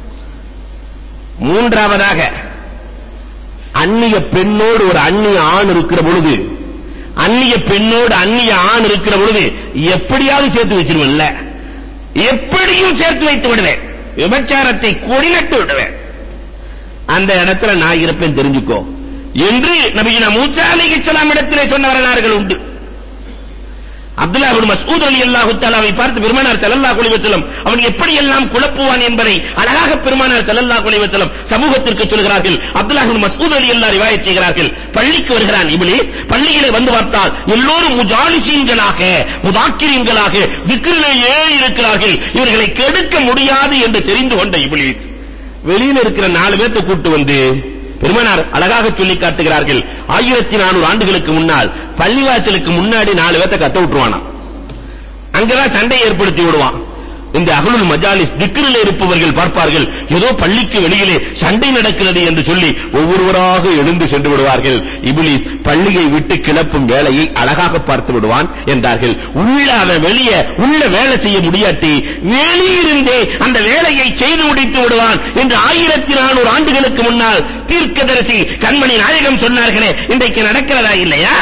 மூன்றாவதாக அந்நிய பெண்ணோடு ஒரு அந்நிய ஆண் இருக்கிற பொழுது அந்நிய பெண்ணோடு அந்நிய ஆண் இருக்கிற பொழுது எப்படியாவது சேர்த்து வச்சிருவேன்ல எப்படியும் சேர்த்து வைத்து விடுவேன் விபச்சாரத்தை கொடிநட்டு விடுவேன் அந்த இடத்துல நான் இருப்பேன் தெரிஞ்சுக்கோ என்று நபியினா மூசா அலைஹிஸ்ஸலாம் இடத்திலே சொன்ன வரலாறுகள் உண்டு அப்துல்லா இப்னு மஸ்ஊத் ரலியல்லாஹு தஆலாவை பார்த்து பெருமானார் ஸல்லல்லாஹு அலைஹி வஸல்லம் அவன் எப்படி எல்லாம் குழப்புவான் என்பதை அழகாக பெருமானார் ஸல்லல்லாஹு அலைஹி வஸல்லம் சமூகத்திற்கு சொல்கிறார்கள் அப்துல்லா இப்னு மஸ்ஊத் ரலியல்லாஹு ரிவாயத் செய்கிறார்கள் பள்ளிக்கு வருகிறான் இப்லீஸ் பள்ளியிலே வந்து பார்த்தால் எல்லோரும் முஜாலிசீன்களாக முதாக்கிரீன்களாக விக்ரிலேயே இருக்கிறார்கள் இவர்களை கெடுக்க முடியாது என்று தெரிந்து கொண்ட இப்லீஸ் வெளியில இருக்கிற நாலு பேர்த்த கூட்டு வந்து பெருமானார் அழகாக சொல்லி காட்டுகிறார்கள் ஆயிரத்தி நானூறு ஆண்டுகளுக்கு முன்னால் பள்ளிவாசலுக்கு முன்னாடி நாலு பேர்த்த கத்த விட்டுருவானா அங்கதான் சண்டை ஏற்படுத்தி விடுவான் இந்த அகலுல் மஜாலிஸ் திக்ரில் இருப்பவர்கள் பார்ப்பார்கள் ஏதோ பள்ளிக்கு வெளியிலே சண்டை நடக்கிறது என்று சொல்லி ஒவ்வொருவராக எழுந்து சென்று விடுவார்கள் இப்லீஸ் பள்ளியை விட்டு கிளப்பும் வேலையை அழகாக பார்த்து விடுவான் என்றார்கள் உள்ள அவன் வெளியே உள்ள வேலை செய்ய முடியாட்டி வெளியிருந்தே அந்த வேலையை செய்து முடித்து விடுவான் என்று ஆயிரத்தி நானூறு ஆண்டுகளுக்கு முன்னால் தீர்க்கதரிசி கண்மணி நாயகம் சொன்னார்களே இன்றைக்கு நடக்கிறதா இல்லையா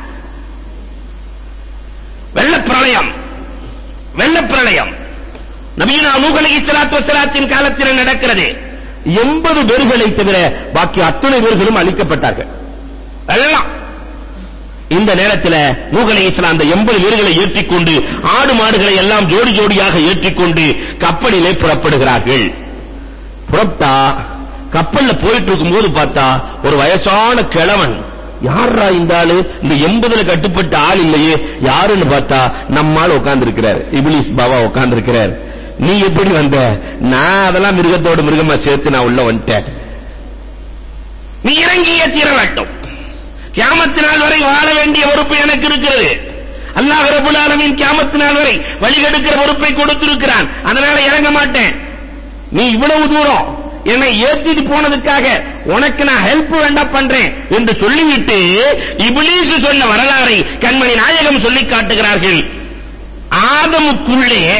வெள்ளப்பிரளயம் வெள்ளப்பிரளயம் நபியினா நூஹ் அலைஹிஸ்ஸலாத்து வஸலாத்தின் காலத்தில் நடக்கிறது 80 பேர்களை தவிர பாக்கி அத்தனை பேர்களும் அழிக்கப்பட்டார்கள் எல்லாம் இந்த நேரத்தில் நூஹ் அலைஹிஸ்ஸலாம் அந்த 80 பேர்களை ஏற்றிக்கொண்டு ஆடு மாடுகளை எல்லாம் ஜோடி ஜோடியாக ஏற்றிக்கொண்டு கப்பலிலே புறப்படுகிறார்கள் புறப்பட்டா கப்பல்ல போயிட்டு இருக்கும்போது பார்த்தா ஒரு வயசான கிழவன் யாரா இந்த ஆளு இந்த எண்பதுல கட்டுப்பட்ட ஆள் இல்லையே யாருன்னு பார்த்தா நம்மால் உட்கார்ந்து இருக்கிறார் இபிலிஸ் பாபா உட்கார்ந்து இருக்கிறார் நீ எப்படி வந்த நான் அதெல்லாம் மிருகத்தோட மிருகமா சேர்த்து நான் உள்ள வந்துட்டேன் நீ இறங்கியே தீர வேண்டும் கியாமத்து நாள் வரை வாழ வேண்டிய பொறுப்பு எனக்கு இருக்கிறது அல்லாஹ் ரபுல் ஆலமீன் கியாமத்து நாள் வரை வழிகெடுக்கிற பொறுப்பை கொடுத்திருக்கிறான் அதனால இறங்க மாட்டேன் நீ இவ்வளவு தூரம் என்னை ஏத்திட்டு போனதுக்காக உனக்கு நான் ஹெல்ப் வேண்டாம் பண்றேன் என்று சொல்லிவிட்டு இப்லீஸ் சொன்ன வரலாறை கண்மணி நாயகம் சொல்லி காட்டுகிறார்கள் ஆதமுக்குள்ளே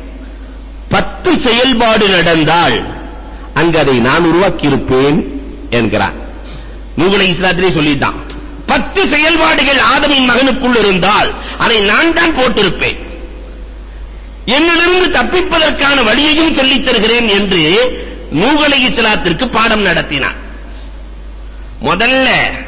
பத்து செயல்பாடு நடந்தால் அங்கு அதை நான் உருவாக்கி இருப்பேன் என்கிறார் நூகுலை இஸ்லாத்திலே சொல்லிட்டான் பத்து செயல்பாடுகள் ஆதமின் மகனுக்குள் இருந்தால் அதை நான் தான் போட்டிருப்பேன் என்னிலிருந்து தப்பிப்பதற்கான வழியையும் சொல்லித் தருகிறேன் என்று நூகலை இஸ்லாத்திற்கு பாடம் நடத்தினார் முதல்ல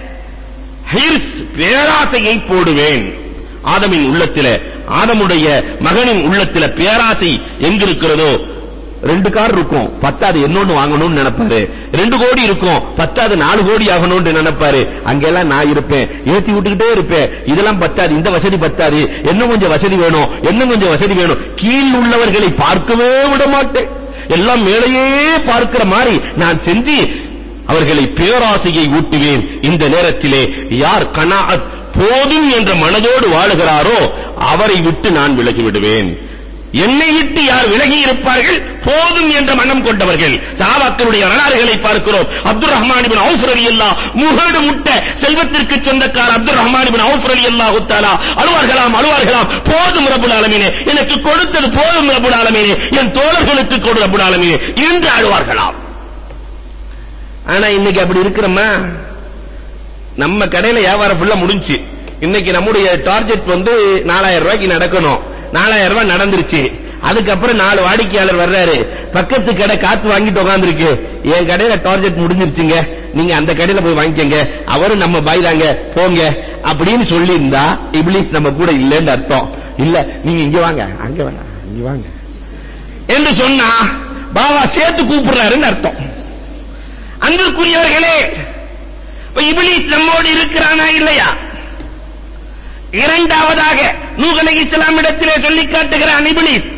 ஹிர்ஸ் பேராசையை போடுவேன் ஆதமின் உள்ளத்தில ஆதமுடைய மகனின் உள்ளத்தில பேராசை எங்கிருக்கிறதோ ரெண்டு கார் இருக்கும் பத்தாது இன்னொன்னு வாங்கணும்னு நினைப்பாரு ரெண்டு கோடி இருக்கும் பத்தாது நாலு கோடி ஆகணும்னு நினைப்பாரு அங்கெல்லாம் நான் இருப்பேன் ஏத்தி விட்டுக்கிட்டே இருப்பேன் இதெல்லாம் பத்தாது இந்த வசதி பத்தாது இன்னும் கொஞ்சம் வசதி வேணும் இன்னும் கொஞ்சம் வசதி வேணும் கீழ் உள்ளவர்களை பார்க்கவே விட மாட்டேன் எல்லாம் மேலேயே பார்க்கிற மாதிரி நான் செஞ்சு அவர்களை பேராசையை ஊட்டுவேன் இந்த நேரத்திலே யார் கனாஅத் போதும் என்ற மனதோடு வாழுகிறாரோ அவரை விட்டு நான் விலகி விடுவேன் என்னை விட்டு யார் விலகி இருப்பார்கள் போதும் என்ற மனம் கொண்டவர்கள் சஹாபாக்களுடைய வரலாறுகளை பார்க்கிறோம் அப்துல் ரஹ்மான் இப்னு அவுஃப் ரலியல்லாஹ் முகடு முட்ட செல்வத்திற்கு சொந்தக்கார அப்துல் ரஹ்மான் இப்னு அவுஃப் ரலியல்லாஹு தஆலா அழுவார்களாம் அழுவார்களாம் போதும் ரப்புல் ஆலமீனே எனக்கு கொடுத்தது போதும் ரப்புல் ஆலமீனே என் தோழர்களுக்கு கொடு ரப்புல் ஆலமீனே என்று அழுவார்களாம் ஆனா இன்னைக்கு அப்படி இருக்கிறோமா நம்ம கடையில வியாபாரம் ஃபுல்லா முடிஞ்சு இன்னைக்கு நம்முடைய டார்கெட் வந்து 4000 ரூபாய்க்கு நடக்கணும் 4000 ரூபாய் நடந்துருச்சு அதுக்கப்புறம் நாலு வாடிக்கையாளர் வர்றாரு பக்கத்து கடை காத்து வாங்கிட்டு உட்கார்ந்திருக்கு என் கடையில டார்கெட் முடிஞ்சிருச்சுங்க நீங்க அந்த கடையில போய் வாங்கிக்கங்க அவரும் நம்ம பாய் தாங்க போங்க அப்படின்னு சொல்லி இருந்தா இப்லீஸ் நம்ம கூட இல்லைன்னு அர்த்தம் இல்ல நீங்க இங்க வாங்க அங்க வேணாம் இங்க வாங்க என்று சொன்னா பாபா சேர்த்து கூப்பிடுறாருன்னு அர்த்தம் அன்பிற்குரியவர்களே இப்ப இப்லீஸ் நம்மோடு இருக்கிறானா இல்லையா இரண்டாவதாக நூஹ் அலைஹிஸ்ஸலாம் இடத்திலே சொல்லி காட்டுகிறான் இப்லீஸ்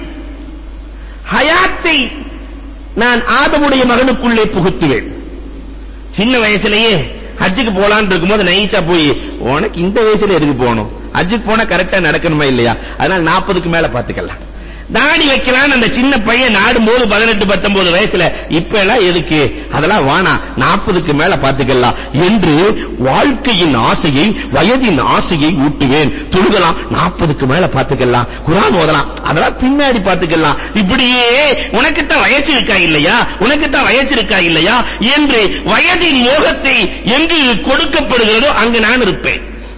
ஹயாத்தை நான் ஆதமுடைய மகனுக்குள்ளே புகுத்துவேன் சின்ன வயசுலயே ஹஜ்ஜுக்கு போலான்னு இருக்கும்போது நைஸா போய் உனக்கு இந்த வயசுல எதுக்கு போகணும் ஹஜ்ஜுக்கு போனா கரெக்டா நடக்கணுமா இல்லையா அதனால 40க்கு மேல பாத்துக்கலாம் தாடி வைக்கலாம் அந்த சின்ன பையன் நாடும்போது 18 19 வயசுல இப்ப எல்லாம் எதுக்கு அதெல்லாம் வானா 40க்கு மேல பாத்துக்கலாம் என்று வாழ்க்கையின் ஆசையை வயதின் ஆசையை ஊட்டுவேன் தொழுகலாம் 40க்கு மேல பாத்துக்கலாம் குர்ஆன் ஓதலாம் அதெல்லாம் பின்னாடி பாத்துக்கலாம் இப்படியே உனக்கு தான் வயசு இருக்கா இல்லையா உனக்கு தான் வயசு இருக்கா இல்லையா என்று வயதின் மோகத்தை எங்கு கொடுக்கப்படுகிறதோ அங்கு நான் இருப்பேன்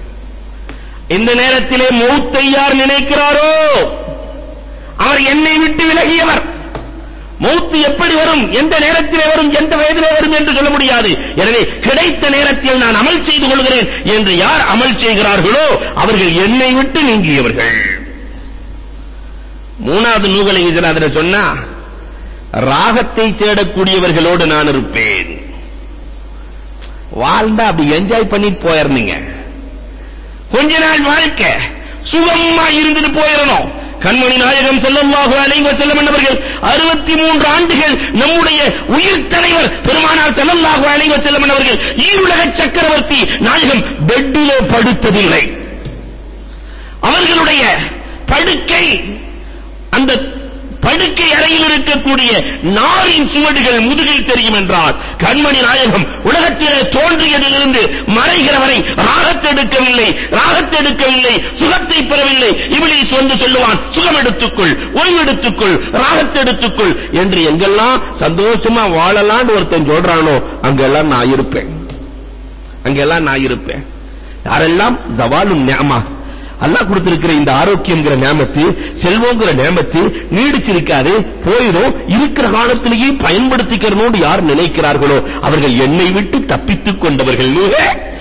இந்த நேரத்திலே மௌத்தை யார் நினைக்கிறாரோ அவர் என்னை விட்டு விலகியவர் மௌத்து எப்படி வரும் எந்த நேரத்திலே வரும் எந்த வயதிலே வரும் என்று சொல்ல முடியாது எனவே கிடைத்த நேரத்தில் நான் அமல் செய்து கொள்கிறேன் என்று யார் அமல் செய்கிறார்களோ அவர்கள் என்னை விட்டு நீங்கியவர்கள் மூணாவது நூகலை இதில் அதில் சொன்னா ராகத்தை தேடக்கூடியவர்களோடு நான் இருப்பேன் வாழ்ந்தா அப்படி என்ஜாய் பண்ணிட்டு போயிரணுங்க கொஞ்ச நாள் வாழ்க்கை சுகமா இருந்துட்டு போயிடணும் கண்மணி நாயகம் ஸல்லல்லாஹு அலைஹி வஸல்லம் அவர்கள் 63 ஆண்டுகள் நம்முடைய உயிர் தலைவர் பெருமானார் ஸல்லல்லாஹு அலைஹி வஸல்லம் அவர்கள் ஈருலக சக்கரவர்த்தி நாயகம் பெட்டிலே படுத்ததில்லை அவர்களுடைய படுக்கை அந்த படுக்கை அறையில் இருக்கக்கூடிய நாரின் சுவடுகள் முதுகில் தெரியும் என்றார் கண்மணி நாயகம் உலகத்திலே தோன்றியதிலிருந்து மறைகிற வரை ராகத்தெடுக்கவில்லை ராகத்தெடுக்கவில்லை சுகத்தை பெறவில்லை இப்ளீஸ் வந்து சொல்லுவான் சுகம் எடுத்துக்கொள் ஓய்வெடுத்துக்கொள் ராகத்தெடுத்துக்கொள் என்று எங்கெல்லாம் சந்தோஷமா வாழலாம்னு ஒருத்தன் சொல்றானோ அங்கெல்லாம் நான் இருப்பேன் அங்கெல்லாம் நான் இருப்பேன் யாரெல்லாம் ஜவாலும் நியமா அல்லாஹ் கொடுத்திருக்கிற இந்த ஆரோக்கியம்ங்கிற நியமத்து செல்வங்கிற நியமத்து நீடிச்சிருக்காது போயிடும் இருக்கிற காலத்திலேயே பயன்படுத்திக்கிறனோடு யார் நினைக்கிறார்களோ அவர்கள் என்னை விட்டு தப்பித்துக் கொண்டவர்கள் நூகே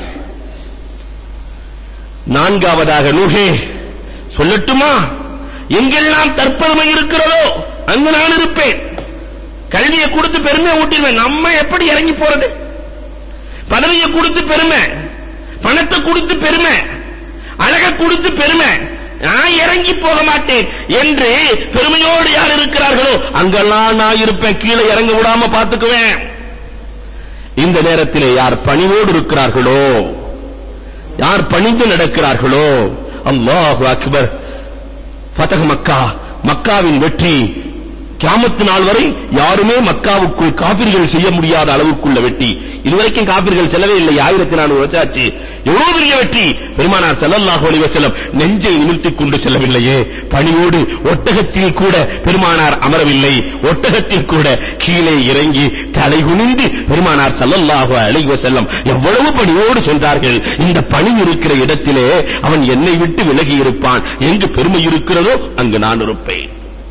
நான்காவதாக நூகே சொல்லட்டுமா எங்கெல்லாம் தற்பெருமை இருக்கிறதோ அங்கு நான் இருப்பேன் கல்வியை கொடுத்து பெருமை ஊட்டிடுவேன் நம்ம எப்படி இறங்கி போறது பதவியை கொடுத்து பெருமை பணத்தை கொடுத்து பெருமை அழக கொடுத்து பெருமை நான் இறங்கி போக மாட்டேன் என்று பெருமையோடு யார் இருக்கிறார்களோ அங்கெல்லாம் நான் இருப்பேன் கீழே இறங்க விடாம பார்த்துக்குவேன் இந்த நேரத்திலே யார் பணிவோடு இருக்கிறார்களோ யார் பணிந்து நடக்கிறார்களோ அல்லாஹு அக்பர் ஃபதஹ் மக்கா மக்காவின் வெற்றி கியாமத்து நாள் வரை யாருமே மக்காவுக்குள் காபிர்கள் செய்ய முடியாத அளவுக்குள்ள வெட்டி இதுவரைக்கும் காபிர்கள் செல்லவே இல்லை ஆயிரத்தி நானூறு வருஷம் ஆச்சு எவ்வளவு பெரிய வெற்றி பெருமானார் ஸல்லல்லாஹு அலைஹி வஸல்லம் நெஞ்சை நிமிர்த்திக் கொண்டு செல்லவில்லையே பணியோடு ஒட்டகத்தில் கூட பெருமானார் அமரவில்லை ஒட்டகத்தில் கூட கீழே இறங்கி தலை குனிந்து பெருமானார் ஸல்லல்லாஹு அலைஹி வஸல்லம் எவ்வளவு பணியோடு சென்றார்கள் இந்த பணி இருக்கிற இடத்திலே அவன் என்னை விட்டு விலகி இருப்பான் எங்கு பெருமை இருக்கிறதோ அங்கு நான் இருப்பேன்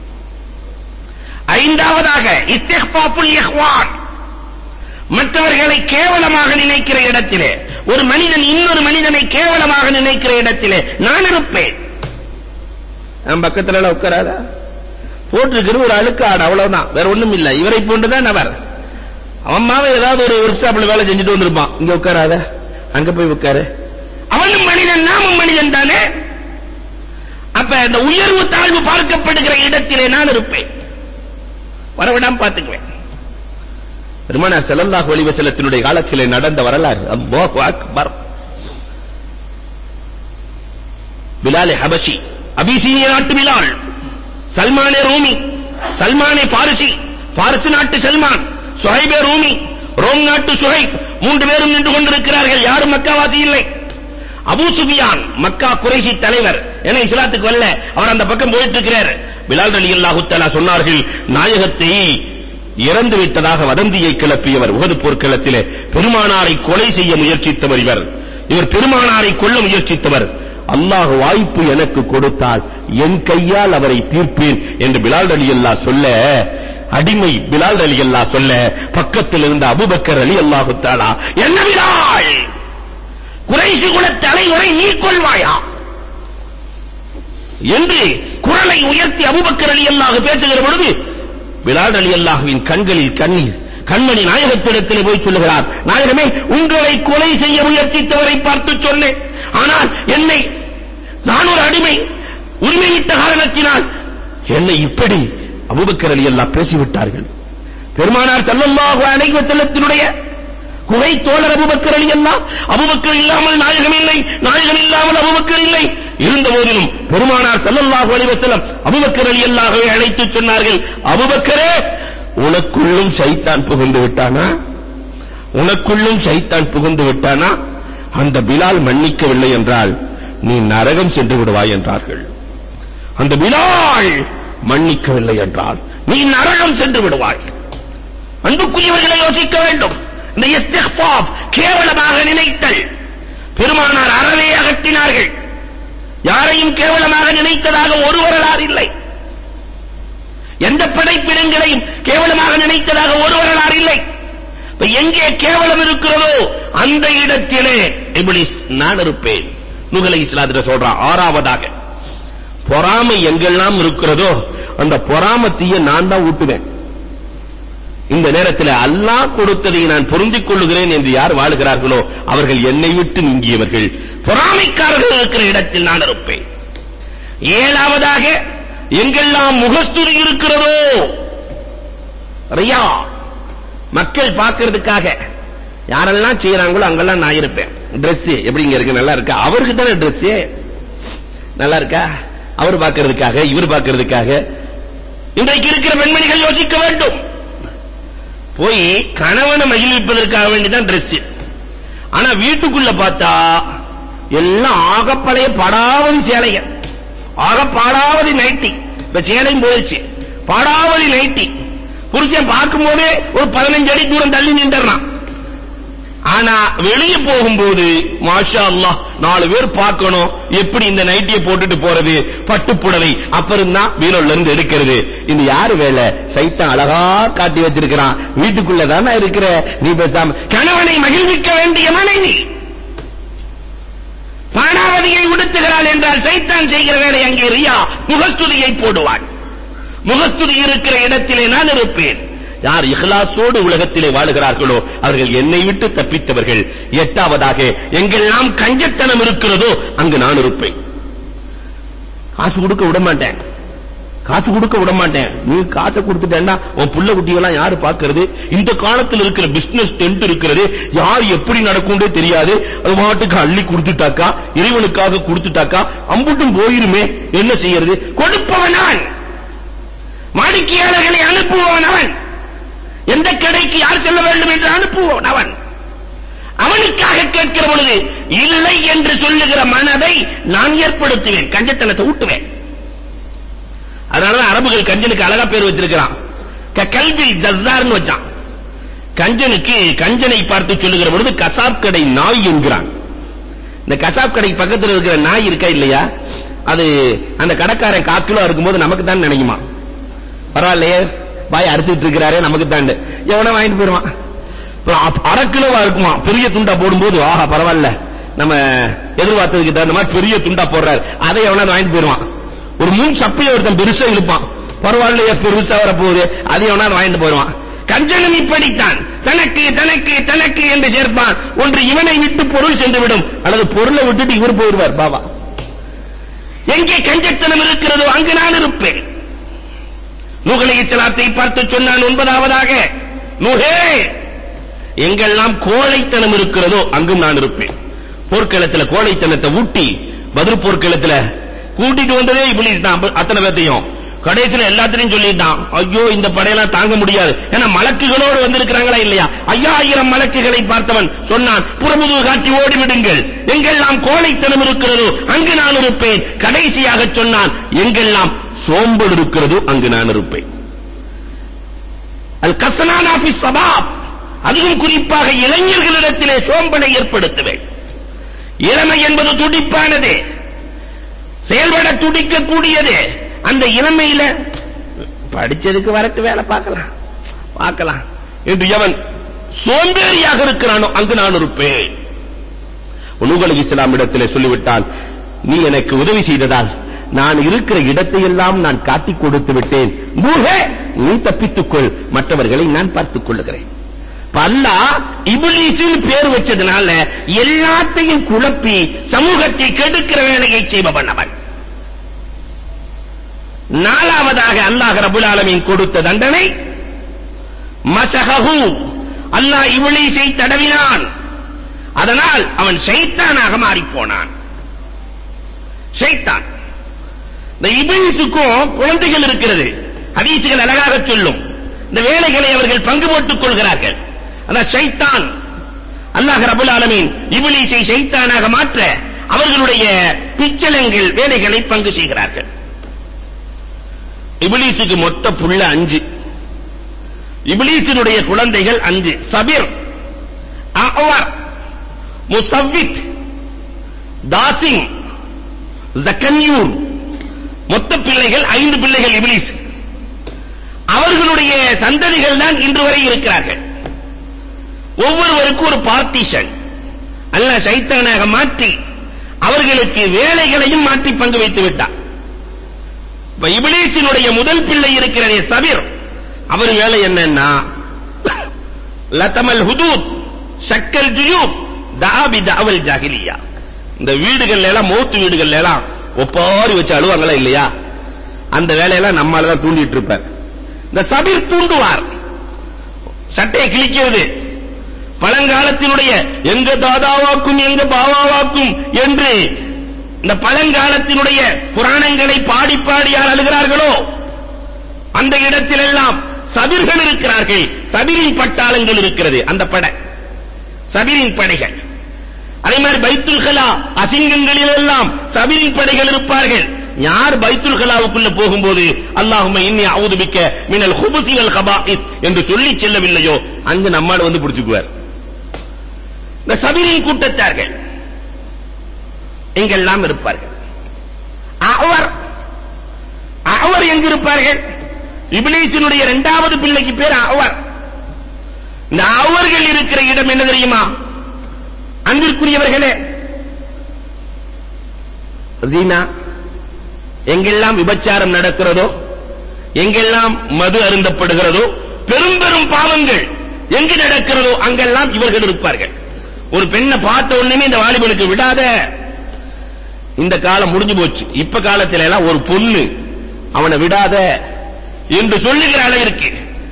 ஐந்தாவதாக இஸ்திக்ஃபாஃபுல் இஹ்வான் மற்றவர்களை கேவலமாக நினைக்கிற இடத்திலே ஒரு மனிதன் இன்னொரு மனிதனை கேவலமாக நினைக்கிற இடத்திலே நான் இருப்பேன் என் பக்கத்துல எல்லாம் உட்காராதா போட்டிருக்கிற ஒரு அழுக்கு ஆடு அவ்வளவுதான் வேற ஒண்ணும் இல்ல இவரை போன்றுதான் அவர் அவன் மாவன் ஏதாவது ஒரு ஒர்க் ஷாப்ல வேலை செஞ்சுட்டு வந்திருப்பான் இங்க உட்காராத அங்க போய் உட்காரு அவனும் மனிதன் நாமும் மனிதன் தானே அப்ப இந்த உயர்வு தாழ்வு பார்க்கப்படுகிற இடத்திலே நான் இருப்பேன் வரவிடாம பாத்துக்குவேன் பெருமானார் ஸல்லல்லாஹு அலைஹி வஸல்லத்தினுடைய காலத்திலே நடந்த வரலாறு அல்லாஹு அக்பர் பிலால் ஹபஷி அபிசீனிய நாட்டு பிலால் சல்மானே ரூமி சல்மானே பாரிசி பாரிசு நாட்டு சல்மான் சுஹைபே ரூமி ரோம் நாட்டு சுஹைப் மூன்று பேரும் நின்று கொண்டிருக்கிறார்கள் யாரும் மக்காவாசி இல்லை அபூ சுஃபியான் மக்கா குறைஷி தலைவர் என இஸ்லாத்துக்கு வரல அவர் அந்த பக்கம் போயிட்டு இருக்கிறார் பிலால் ரலியல்லாஹு தஆலா சொன்னார்கள் நாயகத்தை இறந்து விட்டதாக வதந்தியை கிளப்பியவர் உகது போர்க்களத்திலே பெருமானாரை கொலை செய்ய முயற்சித்தவர் இவர் இவர் பெருமானாரை கொல்ல முயற்சித்தவர் அல்லாஹ் வாய்ப்பு எனக்கு கொடுத்தால் என் கையால் அவரை தீர்ப்பேன் என்று பிலால் ரலியல்லாஹ் சொல்ல அடிமை பிலால் ரலியல்லாஹ் சொல்ல பக்கத்தில் இருந்த அபூபக்கர் ரலியல்லாஹு தஆலா என்ன பிலால் குறைஷி குல தலைவரை நீ கொள்வாயா என்று குரலை உயர்த்தி அபூபக்கர் ரலியல்லாஹு பேசுகிற பொழுது பிலால் ரலியல்லாஹுவின் கண்களில் கண்ணீர் கண்மணி நாயகத்திடத்தில் போய் சொல்லுகிறார் நாயகமே உங்களை கொலை செய்ய முயற்சித்தவரை பார்த்து சொன்னேன் ஆனால் என்னை நான் ஒரு அடிமை உரிமையிட்ட காரணத்தினால் என்னை இப்படி அபூபக்கர் ரலியல்லாஹ் பேசிவிட்டார்கள் பெருமானார் ஸல்லல்லாஹு அலைஹி வஸல்லத்தினுடைய குகை தோழர் அபூபக்கர் ரலியல்லாஹ் அபூபக்கர் இல்லாமல் நாயகம் இல்லை நாயகம் இல்லாமல் அபூபக்கர் இல்லை இருந்த போதிலும் பெருமானார் ஸல்லல்லாஹு அலைஹி வஸல்லம் அபூபக்கர் ரலியல்லாஹுவை அழைத்து சொன்னார்கள் அபூபக்கரே உனக்குள்ளும் ஷைத்தான் புகுந்து விட்டானா உனக்குள்ளும் ஷைத்தான் புகுந்து விட்டானா அந்த பிலால் மன்னிக்கவில்லை என்றால் நீ நரகம் சென்று விடுவாய் என்றார்கள் அந்த பிலால் மன்னிக்கவில்லை என்றால் நீ நரகம் சென்று விடுவாய் அன்புக்குரியவர்களை யோசிக்க வேண்டும் இந்த இஸ்திக்ஃபாப் கேவலமாக நினைத்தல் பெருமானார் அறவே அகற்றினார்கள் யாரையும் கேவலமாக நினைத்ததாக ஒரு வரலாறு இல்லை எந்த படைப்பினங்களையும் கேவலமாக நினைத்ததாக ஒரு வரலாறு இல்லை இப்ப எங்கே கேவலம் இருக்கிறதோ அந்த இடத்திலே இப்ளீஸ் நான் இருப்பேன் நுகலை இஸ்லாத்துல சொல்றான் ஆறாவதாக பொறாமை எங்கெல்லாம் இருக்கிறதோ அந்த பொறாமத்தீய நான் தான் ஊட்டுவேன் இந்த நேரத்தில் அல்லாஹ் கொடுத்ததை நான் பொருந்திக் கொள்ளுகிறேன் என்று யார் வாழுகிறார்களோ அவர்கள் என்னை விட்டு நீங்கியவர்கள் பொறாமைக்காரர்கள் இருக்கிற இடத்தில் நான் இருப்பேன் ஏழாவதாக எங்கெல்லாம் முகஸ்துதி இருக்கிறதோ ரியா மக்கள் பார்க்கிறதுக்காக யாரெல்லாம் செய்யறாங்களோ அங்கெல்லாம் நான் இருப்பேன் Dress எப்படிங்க இருக்கு நல்லா இருக்கா அவருக்கு தானே Dress நல்லா இருக்கா அவர் பார்க்கிறதுக்காக இவர் பார்க்கிறதுக்காக இன்றைக்கு இருக்கிற பெண்மணிகள் யோசிக்க வேண்டும் போய் கணவனை மகிழ்விப்பதற்காக வேண்டிதான் Dress ஆனா வீட்டுக்குள்ள பார்த்தா எல்லாம் ஆகப்பழைய படாவதி சேலைங்க ஆகப்பாடாவதி நைட்டி இப்ப சேலையும் போயிடுச்சு பாடாவதி நைட்டி புருஷன் பார்க்கும்போதே ஒரு பதினஞ்சு அடி தூரம் தள்ளி நின்றுறான் ஆனா வெளியே போகும்போது மாஷா அல்லாஹ் நாலு பேர் பார்க்கணும் எப்படி இந்த நைட்டியை போட்டுட்டு போறது பட்டு புடவை அப்புறம் தான் பீரோல இருந்து எடுக்கிறது இது யாரு வேலை சைத்தான் அழகா காட்டி வச்சிருக்கிறான் வீட்டுக்குள்ள தானே இருக்கிற நீ பேசாம கணவனை மகிழ்விக்க வேண்டிய மனைவி பாடாவதியை உடுத்துகிறாள் என்றால் சைத்தான் செய்கிற வேலை அங்கே ரியா முகஸ்துதியை போடுவான் முகஸ்துதி இருக்கிற இடத்திலே நான் இருப்பேன் யார் இஹ்லாஸோடு உலகத்திலே வாழுகிறார்களோ அவர்கள் என்னை விட்டு தப்பித்தவர்கள் எட்டாவதாக எங்கெல்லாம் கஞ்சத்தனம் இருக்கிறதோ அங்கு நான் இருப்பேன் காசு கொடுக்க விட மாட்டேன் காசு கொடுக்க விட மாட்டேன் நீ காசை கொடுத்துட்டேன்னா உன் புள்ள குட்டியெல்லாம் யாரு பாக்குறது இந்த காலத்துல இருக்கிற பிசினஸ் டென்ட் இருக்கிறது யார் எப்படி நடக்கும்னே தெரியாது அது மாட்டுக்கு அள்ளி கொடுத்துட்டாக்கா இறைவனுக்காக கொடுத்துட்டாக்கா அம்புட்டும் போயிருமே என்ன செய்யறது கொடுப்பவன் நான் வாடிக்கையாளர்களை அனுப்புபவன் அவன் எந்த கடைக்கு யார் செல்ல வேண்டும் என்று அனுப்புபவன் அவன் அவனுக்காக கேட்கிற பொழுது இல்லை என்று சொல்லுகிற மனதை நான் ஏற்படுத்துவேன் கஞ்சத்தனத்தை ஊட்டுவேன் அதனாலதான் அரபுகள் கஞ்சனுக்கு அழகா பேர் வச்சிருக்கிறான் க- கல்வில் ஜஸ்ஸார்னு வச்சான் கஞ்சனுக்கு கஞ்சனை பார்த்து சொல்லுகிற பொழுது கசாப் கடை நாய் என்கிறான் இந்த கசாப் கடை பக்கத்துல இருக்கிற நாய் இருக்கா இல்லையா அது அந்த கடைக்காரன் கால் கிலோ இருக்கும்போது நமக்கு தான் நினைக்குமா பரவாயில்லையே வாய் அறுத்துட்டு இருக்கிறாரே நமக்கு தான் எவனா வாங்கிட்டு போயிருவான் அப்புறம் அப்- அரை கிலோவா இருக்குமா பெரிய துண்டா போடும்போது ஆஹா பரவாயில்ல நம்ம எதிர்பார்த்ததுக்கு தகுந்த மாதிரி பெரிய துண்டா போடுறாரு அதை எவனா வாங்கிட்டு போயிருவான் ஒரு மூணு சப்பையை ஒருத்தன் பெருசா இழுப்பான் பரவாயில்லையே பெருசா வரப்போகுது அதை எவனா வாங்கிட்டு போயிருவான் கஞ்சனும் இப்படித்தான் தனக்கு தனக்கு தனக்கு என்று சேர்ப்பான் ஒன்று இவனை விட்டு பொருள் சென்றுவிடும் அல்லது பொருளை விட்டுட்டு இவர் போயிடுவார் பாபா எங்கே கஞ்சத்தனம் இருக்கிறதோ அங்கு நான் இருப்பேன் நூகலை சலாத்தை பார்த்து சொன்னான் ஒன்பதாவதாக நூகே எங்கெல்லாம் கோழைத்தனம் இருக்கிறதோ அங்கும் நான் இருப்பேன் போர்க்களத்துல கோழைத்தனத்தை ஊட்டி பதில் போர்க்களத்துல கூட்டிட்டு வந்ததே இப்ளீஸ் தான் அத்தனை பேர்த்தையும் கடைசியில எல்லாத்தையும் சொல்லிட்டான் ஐயோ இந்த படையெல்லாம் தாங்க முடியாது ஏன்னா மலக்குகளோடு வந்திருக்கிறாங்களா இல்லையா ஐயாயிரம் மலக்குகளை பார்த்தவன் சொன்னான் புறமுதுகு காட்டி ஓடி விடுங்கள் எங்கெல்லாம் கோழைத்தனம் இருக்கிறதோ அங்கு நான் இருப்பேன் கடைசியாக சொன்னான் எங்கெல்லாம் சோம்பல் இருக்கிறதோ அங்கு நான் இருப்பேன் அல் கசனானா ஃபி சபாப் அதுவும் குறிப்பாக இளைஞர்களிடத்திலே சோம்பலை ஏற்படுத்துவேன் இளமை என்பது துடிப்பானது செயல்பட துடிக்கக்கூடியது அந்த இளமையில படிச்சதுக்கு வரட்டு வேலை பார்க்கலாம் பார்க்கலாம் என்று எவன் சோம்பேறியாக இருக்கிறானோ அங்கு நான் இருப்பேன் உனுகல் இஸ்லாம் இடத்திலே சொல்லிவிட்டான் நீ எனக்கு உதவி செய்ததால் நான் இருக்கிற இடத்தையெல்லாம் நான் காட்டிக் கொடுத்து விட்டேன் மூஹே நீ தப்பித்துக்கொள் மற்றவர்களை நான் பார்த்துக் கொள்ளுகிறேன் இப்ப அல்லாஹ் இப்லீஸின் பேர் வச்சதுனால எல்லாத்தையும் குழப்பி சமூகத்தை கெடுக்கிற வேலையை செய்பவன் அவன் நாலாவதாக அல்லாஹ் ரபுல் ஆலமீன் கொடுத்த தண்டனை மசஹு அல்லாஹ் இப்லீஸை தடவினான் அதனால் அவன் ஷைத்தானாக மாறிப் போனான் ஷைத்தான் இந்த இபிலிசுக்கும் குழந்தைகள் இருக்கிறது ஹதீசுகள் அழகாக சொல்லும் இந்த வேலைகளை அவர்கள் பங்கு போட்டுக் கொள்கிறார்கள் அதான் ஷைத்தான் அல்லாஹ் ரபுல் ஆலமீன் இபிலிசை ஷைத்தானாக மாற்ற அவர்களுடைய பிச்சலங்கள் வேலைகளை பங்கு செய்கிறார்கள் இபிலிசுக்கு மொத்த புள்ள அஞ்சு இபிலிசினுடைய குழந்தைகள் அஞ்சு சபிர் அவர் முசவ்வித் தாசிங் ஜக்கன்யூர் மொத்த பிள்ளைகள் ஐந்து பிள்ளைகள் இப்லீஸ் அவர்களுடைய சந்ததிகள் தான் இன்று வரை இருக்கிறார்கள் ஒவ்வொருவருக்கும் ஒரு பார்ட்டிஷன் அல்ல சைத்தானாக மாற்றி அவர்களுக்கு வேலைகளையும் மாற்றி பங்கு வைத்து விட்டார் இப்ப இப்லீஸினுடைய முதல் பிள்ளை இருக்கிறதே சபிர் அவர் வேலை என்னன்னா லதமல் ஹுதூத் ஷக்கல் ஜுயூப் தாபி தாவல் ஜாகிலியா இந்த வீடுகள்ல எல்லாம் மௌத்து வீடுகள்ல எல்லாம் ஒப்பாரி வச்சு அழுவாங்களா இல்லையா அந்த வேலையெல்லாம் நம்மால தான் தூண்டிட்டு இருப்பார் இந்த சபீர் தூண்டுவார் சட்டையை கிழிக்கிறது பழங்காலத்தினுடைய எங்க தாதாவாக்கும் எங்க பாவாவாக்கும் என்று இந்த பழங்காலத்தினுடைய புராணங்களை பாடி பாடி யார் அழுகிறார்களோ அந்த இடத்திலெல்லாம் சபிர்கள் இருக்கிறார்கள் சபிரின் பட்டாளங்கள் இருக்கிறது அந்த படை சபிரின் படைகள் அதே மாதிரி பைத்துல் கலா அசிங்கங்களில் எல்லாம் சபிரின் படைகள் இருப்பார்கள் யார் பைத்துல் கலாவுக்குள்ள போகும்போது அல்லாஹும்ம இன்னி அவுது பிக்க மினல் ஹுபுசி வல் கபாஇத் என்று சொல்லி செல்லவில்லையோ அங்கு நம்மால் வந்து பிடிச்சுக்குவார் இந்த சபிரின் கூட்டத்தார்கள் எங்கெல்லாம் இருப்பார்கள் அவர் அவர் எங்க இருப்பார்கள் இப்லீஸினுடைய இரண்டாவது பிள்ளைக்கு பேர் அவர் இந்த அவர்கள் இருக்கிற இடம் என்ன தெரியுமா அன்பிற்குரியவர்களே ஜீனா எங்கெல்லாம் விபச்சாரம் நடக்கிறதோ எங்கெல்லாம் மது அருந்தப்படுகிறதோ பெரும் பெரும் பாவங்கள் எங்கு நடக்கிறதோ அங்கெல்லாம் இவர்கள் இருப்பார்கள் ஒரு பெண்ணை பார்த்த உடனே இந்த வாலிபனுக்கு விடாத இந்த காலம் முடிஞ்சு போச்சு இப்ப காலத்துல எல்லாம் ஒரு பொண்ணு அவனை விடாத என்று சொல்லுகிற அளவிற்கு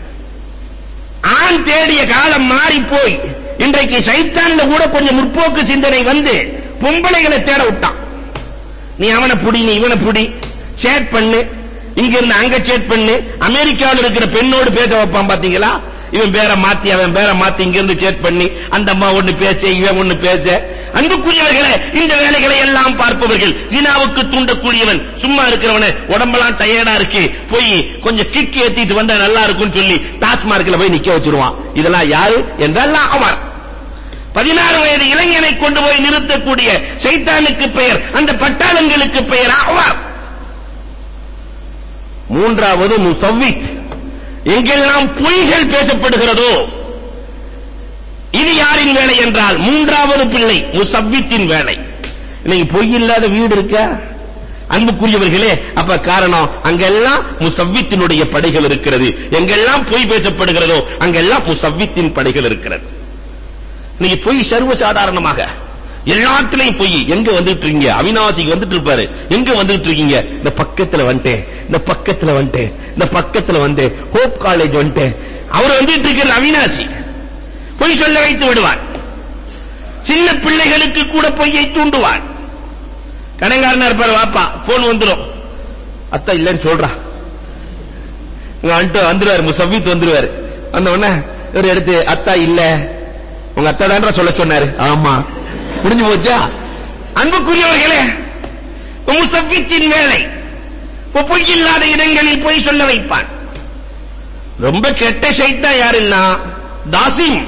ஆண் தேடிய காலம் மாறி போய் இன்றைக்கு சைத்தான்ல கூட கொஞ்சம் முற்போக்கு சிந்தனை வந்து பொம்பளைகளை தேட விட்டான் நீ அவனை புடி நீ இவனை புடி சேட் பண்ணு இங்க இருந்து அங்க சேட் பண்ணு அமெரிக்காவில் இருக்கிற பெண்ணோடு பேச வைப்பான் பாத்தீங்களா இவன் பேரை மாத்தி அவன் பேரை மாத்தி இங்க இருந்து சேட் பண்ணி அந்த அம்மா ஒண்ணு பேச இவன் ஒண்ணு பேச அன்புக்குரியவர்களே இந்த வேலைகளை எல்லாம் பார்ப்பவர்கள் ஜினாவுக்கு தூண்டக்கூடியவன் சும்மா இருக்கிறவன உடம்பெல்லாம் டயர்டா இருக்கு போய் கொஞ்சம் கிக் ஏத்திட்டு வந்தா நல்லா இருக்கும்னு சொல்லி டாஸ்மார்க்ல போய் நிக்க வச்சிருவான் இதெல்லாம் யாரு என்றால் அமர் பதினாறு வயது இளைஞனை கொண்டு போய் நிறுத்தக்கூடிய சைத்தானுக்கு பெயர் அந்த பட்டாளங்களுக்கு பெயர் அவார் மூன்றாவது முசவ்வித் எங்கெல்லாம் பொய்கள் பேசப்படுகிறதோ இது யாரின் வேலை என்றால் மூன்றாவது பிள்ளை முசவ்வித்தின் வேலை இன்னைக்கு பொய் இல்லாத வீடு இருக்கா அன்புக்குரியவர்களே அப்ப காரணம் அங்கெல்லாம் முசவ்வித்தினுடைய படைகள் இருக்கிறது எங்கெல்லாம் பொய் பேசப்படுகிறதோ அங்கெல்லாம் முசவ்வித்தின் படைகள் இருக்கிறது இன்னைக்கு பொய் சர்வ சாதாரணமாக எல்லாத்துலயும் பொய் எங்க வந்துட்டு இருக்கீங்க அவினாசிக்கு வந்துட்டு இருப்பாரு எங்க வந்துட்டு இருக்கீங்க இந்த பக்கத்துல வந்துட்டேன் இந்த பக்கத்துல வந்துட்டேன் இந்த பக்கத்துல வந்தேன் ஹோப் காலேஜ் வந்துட்டேன் அவர் வந்துட்டு இருக்கிற அவினாசி பொய் சொல்ல வைத்து விடுவார் சின்ன பிள்ளைகளுக்கு கூட பொய்யை தூண்டுவார் கடங்காரனா இருப்பாரு வாப்பா போன் வந்துரும் அத்தா இல்லன்னு சொல்றா இங்க வந்துட்டு வந்துருவாரு முசவ்வித் வந்துருவாரு வந்த உடனே இவர் எடுத்து அத்தா இல்ல உங்க அத்தா தான்றா சொல்ல சொன்னாரு ஆமா முடிஞ்சு போச்சா அன்புக்குரியவர்களே முசவ்வித்தின் வேலை இப்ப பொய் இல்லாத இடங்களில் பொய் சொல்ல வைப்பான் ரொம்ப கெட்ட சைத்தா யாருன்னா தாசிம்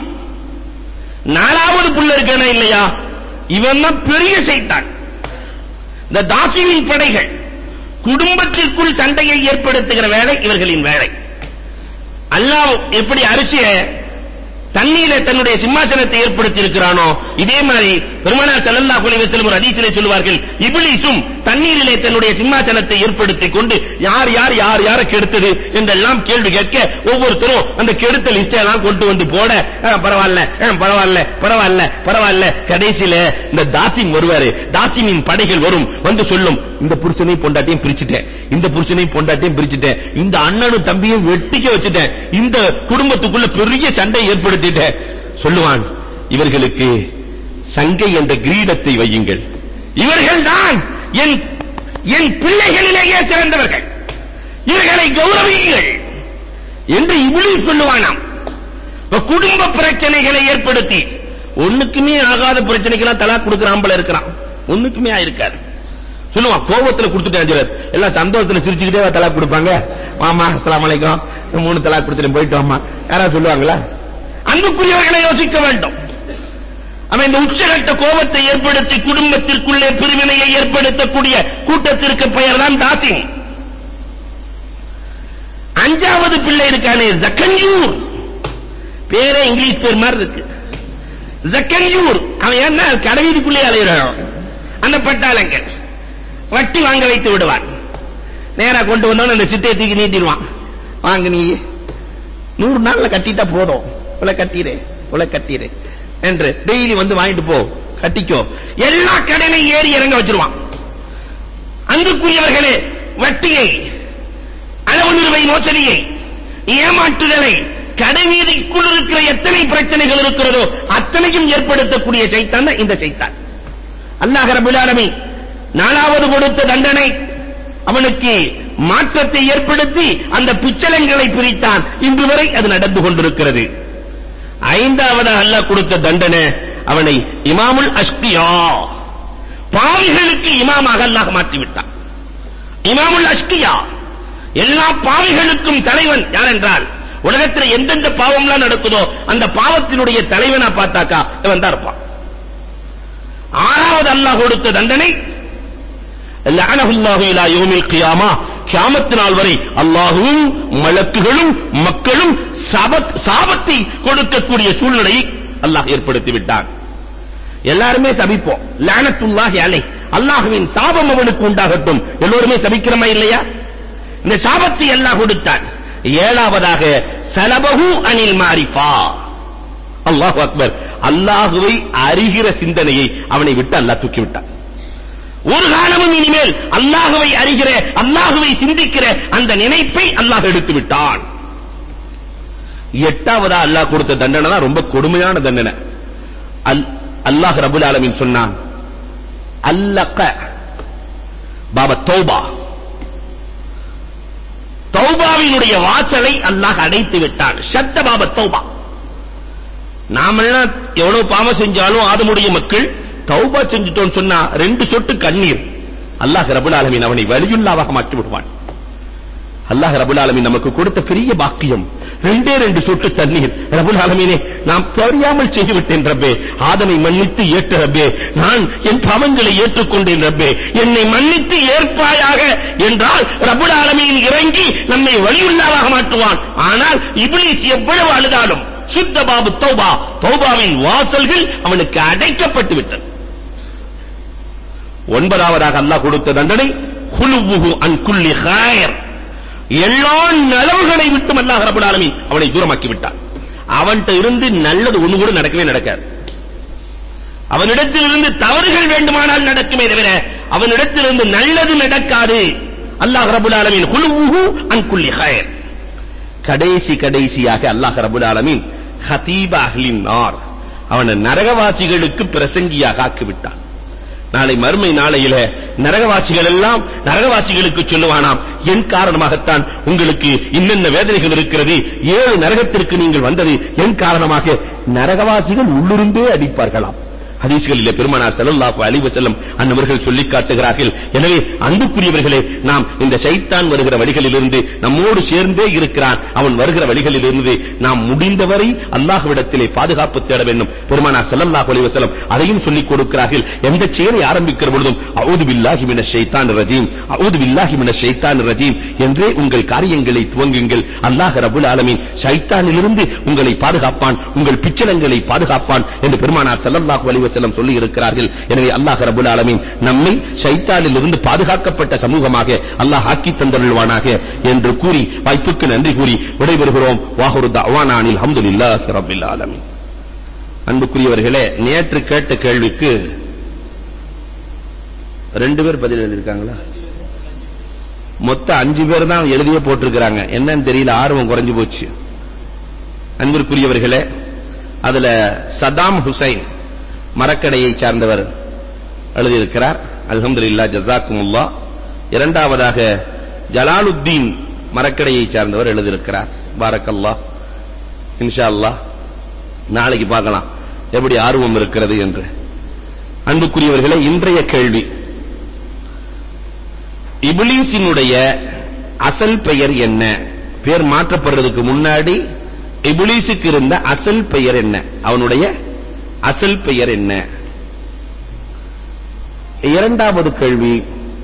நாலாவது புள்ள இருக்கானே இல்லையா இவன் தான் பெரிய சைத்தான் இந்த தாசிமின் படைகள் குடும்பத்திற்குள் சண்டையை ஏற்படுத்துகிற வேலை இவர்களின் வேலை அல்லாஹ் எப்படி அரிசியை தண்ணீரை தன்னுடைய சிம்மாசனத்தை ஏற்படுத்தி இருக்கிறானோ இதே மாதிரி பெருமானார் ஸல்லல்லாஹு அலைஹி வஸல்லம் ஒரு ஹதீஸிலே சொல்வார்கள் இப்லீஸும் தண்ணீரிலே தன்னுடைய சிம்மாசனத்தை ஏற்படுத்தி கொண்டு யார் யார் யார் யார கெடுத்தது என்றெல்லாம் கேள்வி கேட்க ஒவ்வொருத்தரும் அந்த கெடுத்த லிஸ்ட் எல்லாம் கொண்டு வந்து போட "ஆ, பரவாயில்ல ஆ, பரவாயில்ல பரவாயில்ல பரவாயில்ல கடைசியில இந்த தாசிம் வருவாரு தாசிமின் படைகள் வரும் வந்து சொல்லும் இந்த புருஷனையும் பொண்டாட்டியும் பிரிச்சுட்டேன் இந்த புருஷனையும் பொண்டாட்டியும் பிரிச்சுட்டேன் இந்த அண்ணனும் தம்பியும் வெட்டிக்க வச்சுட்டேன் இந்த குடும்பத்துக்குள்ள பெரிய சண்டை ஏற்படுத்திட்டேன் சொல்லுவான் இவர்களுக்கு சங்கை என்ற கிரீடத்தை வையுங்கள் இவர்கள் தான் என் என் பிள்ளைகளிலேயே சிறந்தவர்கள் இவர்களை கௌரவியுங்கள் என்று இப்ளீஸ் சொல்லுவானாம் இப்ப குடும்ப பிரச்சனைகளை ஏற்படுத்தி ஒண்ணுக்குமே ஆகாத பிரச்சனைக்கெல்லாம் தலா கொடுக்கறான் போல இருக்கிறான் ஒண்ணுக்குமே ஆயிருக்காது சொல்லுவான் கோபத்துல கொடுத்துட்டேன் அஜரத் எல்லாம் சந்தோஷத்துல சிரிச்சுக்கிட்டே தலா கொடுப்பாங்க மாமா அஸ்ஸலாமு அலைக்கும் மூணு தலா கொடுத்துட்டு போயிட்டு வாமா யாராவது சொல்லுவாங்களா அன்புக்குரியவர்களை யோசிக்க வேண்டும் அவன் இந்த உச்சகட்ட கோபத்தை ஏற்படுத்தி குடும்பத்திற்குள்ளே பிரிவினையை ஏற்படுத்தக்கூடிய கூட்டத்திற்கு பெயர்தான் தாசிம் அஞ்சாவது பிள்ளை இருக்கானே ஜக்கன்யூர் பேரே இங்கிலீஷ் பேர் மாதிரி இருக்கு ஜக்கன்யூர் அவன் என்ன கடைவீதிக்குள்ளே அலைகிறான் அந்த பட்டாளங்கள் வட்டி வாங்க வைத்து விடுவான் நேரா கொண்டு வந்தவன அந்த சிட்டையை தூக்கி நீட்டிடுவான் வாங்க நீ நூறு நாள்ல கட்டிட்டா போதும் உல கட்டிரு உல கட்டிரு என்று டெய்லி வந்து வாங்கிட்டு போ கட்டிக்கோ எல்லா கடனையும் ஏறி இறங்க வச்சிருவான் அன்புக்குரியவர்களே வட்டியை அளவு நிறுவை மோசடியை ஏமாற்றுதலை கடைவீதிக்குள் இருக்கிற எத்தனை பிரச்சனைகள் இருக்கிறதோ அத்தனையும் ஏற்படுத்தக்கூடிய சைத்தான் தான் இந்த சைத்தான் அல்லாஹ் ரபுல் ஆலமீன் நாலாவது கொடுத்த தண்டனை அவனுக்கு மாற்றத்தை ஏற்படுத்தி அந்த பிச்சலங்களை பிரித்தான் இன்று வரை அது நடந்து கொண்டிருக்கிறது ஐந்தாவது அல்லாஹ் கொடுத்த தண்டனை அவனை இமாமுல் அஷ்கியா பாவிகளுக்கு இமாமாக அல்லாஹ் மாற்றி விட்டான் இமாமுல் அஷ்கியா எல்லா பாவிகளுக்கும் தலைவன் யார் என்றால் உலகத்தில் எந்தெந்த பாவம்லாம் நடக்குதோ அந்த பாவத்தினுடைய தலைவனா பார்த்தாக்கா இவன் தான் இருப்பான் ஆறாவது அல்லாஹ் கொடுத்த தண்டனை லஅனஹுல்லாஹு இலா யௌமில் கியாமா கியாமத் நாள் வரை அல்லாஹ்வும் மலக்குகளும் மக்களும் சாபத் சாபத்தை கொடுக்கக்கூடிய சூழ்நிலையை அல்லாஹ் ஏற்படுத்தி விட்டான் எல்லாருமே சபிப்போம் லஅனத்துல்லாஹி அலை அல்லாஹ்வின் சாபம் அவனுக்கு உண்டாகட்டும் எல்லோருமே சபிக்கிறோமா இல்லையா இந்த சாபத்தை அல்லாஹ் கொடுத்தான் ஏழாவதாக சலபஹு அனில் மாரிஃபா அல்லாஹ் அக்பர் அல்லாஹுவை அறிகிற சிந்தனையை அவனை விட்டு அல்லாஹ் தூக்கி விட்டான் ஒரு காலமும் இனிமேல் அல்லாஹுவை அறிகிற அல்லாஹுவை சிந்திக்கிற அந்த நினைப்பை அல்லாஹ் எடுத்து விட்டான் எட்டாவதா அல்லாஹ் கொடுத்த தண்டனை தான் ரொம்ப கொடுமையான தண்டனை அல் அல்லாஹ் ரபுல் ஆலமீன் சொன்னான் அல்லக பாப தௌபா தௌபாவினுடைய வாசலை அல்லாஹ் அடைத்து விட்டான் ஷத்த பாப தௌபா நாமெல்லாம் எவ்வளவு பாவம் செஞ்சாலும் ஆதமுடைய மக்கள் தௌபா செஞ்சுட்டோம்னு சொன்னா ரெண்டு சொட்டு கண்ணீர் அல்லாஹ் ரபுல் ஆலமீன் அவனை வலியுல்லாவாக மாற்றி விடுவான் அல்லாஹ் ரபுல் ஆலமீன் நமக்கு கொடுத்த பெரிய பாக்கியம் ரெண்டே ரெண்டு சொட்டு தண்ணீர் ரபுல் ஆலமீனே நாம் தெரியாமல் செய்துவிட்டேன் ரப்பே ஆதமை மன்னித்து ஏற்ற ரப்பே நான் என் பாவங்களை ஏற்றுக்கொண்டேன் ரப்பே என்னை மன்னித்து ஏற்பாயாக என்றால் ரபுல் ஆலமீன் இறங்கி நம்மை வலியுல்லாவாக மாற்றுவான் ஆனால் இப்லீஸ் எவ்வளவு அழுதாலும் சுத்த பாபு தௌபா தௌபாவின் வாசல்கள் அவனுக்கு அடைக்கப்பட்டு விட்டது ஒன்பதாவதாக அல்லாஹ் கொடுத்த தண்டனை குலுவுஹு அன் குல்லி ஹைர் எல்லா நலவுகளை விட்டும் அல்லாஹ் ரப்பல் ஆலமீன் அவனை தூரமாக்கி விட்டான் அவன்கிட்ட இருந்து நல்லது ஒண்ணு கூட நடக்கவே நடக்காது அவனிடத்தில் இருந்து தவறுகள் வேண்டுமானால் நடக்குமே தவிர அவனிடத்தில் இருந்து நல்லது நடக்காது அல்லாஹ் ரப்பல் ஆலமீன் குலுவுஹு அன் குல்லி ஹைர் கடைசி கடைசியாக அல்லாஹ் ரப்பல் ஆலமீன் ஹதீப அஹ்லின் நார் அவனை நரகவாசிகளுக்கு பிரசங்கியாக ஆக்கிவிட்டான் நாளை மறுமை நாளையில நரகவாசிகள் எல்லாம் நரகவாசிகளுக்கு சொல்லுவானாம் என் காரணமாகத்தான் உங்களுக்கு இன்னென்ன வேதனைகள் இருக்கிறது ஏழு நரகத்திற்கு நீங்கள் வந்தது என் காரணமாக நரகவாசிகள் உள்ளிருந்தே அடிப்பார்களாம் ஹதீஸ்களிலே பெருமானார் ஸல்லல்லாஹு அலைஹி வஸல்லம் அன்னவர்கள் சொல்லிக் காட்டுகிறார்கள் எனவே அன்புக்குரியவர்களே நாம் இந்த ஷைத்தான் வருகிற வழிகளிலிருந்து நம்மோடு சேர்ந்தே இருக்கிறான் அவன் வருகிற வழிகளிலிருந்து நாம் முடிந்தவரை அல்லாஹ்விடத்திலே பாதுகாப்பு தேட வேண்டும் பெருமானார் ஸல்லல்லாஹு அலைஹி வஸல்லம் அதையும் சொல்லிக் கொடுக்கிறார்கள் எந்த செயலை ஆரம்பிக்கிற பொழுதும் அஊது பில்லாஹி மினஷ் ஷைத்தானிர் ரஜீம் அஊது பில்லாஹி மினஷ் ஷைத்தானிர் ரஜீம் என்றே உங்கள் காரியங்களை துவங்குங்கள் அல்லாஹ் ரப்பல் ஆலமீன் ஷைத்தானிலிருந்து உங்களை பாதுகாப்பான் உங்கள் பிச்சலங்களை பாதுகாப்பான் என்று பெருமானார் ஸல்லல்லாஹு அலைஹி வஸல்லம் சொல்லி இருக்கிறார்கள் எனவே அல்லாஹ் ரப்பல் ஆலமீன் நம்மை ஷைத்தானிலிருந்து பாதுகாக்கப்பட்ட சமூகமாக அல்லாஹ் ஆக்கி தந்தருள்வானாக என்று கூறி வாய்ப்புக்கு நன்றி கூறி விடைபெறுகிறோம் வாஹுரு தஅவானா அனில் ஹம்துலில்லாஹி ரப்பில் ஆலமீன் அன்புக்குரியவர்களே நேற்று கேட்ட கேள்விக்கு ரெண்டு பேர் பதில் எழுதியிருக்காங்களா மொத்தம் அஞ்சு பேர் தான் எழுதியே போட்டிருக்கிறாங்க என்னன்னு தெரியல ஆர்வம் குறைஞ்சு போச்சு அன்பிற்குரியவர்களே அதுல சதாம் ஹுசைன் மரக்கடையை சார்ந்தவர் எழுதியிருக்கிறார் அல்ஹம்துலில்லாஹ் ஜஸாக்குமுல்லாஹ் இரண்டாவதாக ஜலாலுத்தீன் மரக்கடையை சார்ந்தவர் எழுதியிருக்கிறார் பாரக்கல்லாஹ் இன்ஷா அல்லாஹ் நாளைக்கு பார்க்கலாம் எப்படி ஆர்வம் இருக்கிறது என்று அன்புக்குரியவர்களே இன்றைய கேள்வி இப்லீஸினுடைய அசல் பெயர் என்ன பேர் மாற்றப்படுறதுக்கு முன்னாடி இப்லீஸுக்கு இருந்த அசல் பெயர் என்ன அவனுடைய அசல் பெயர் என்ன இரண்டாவது கேள்வி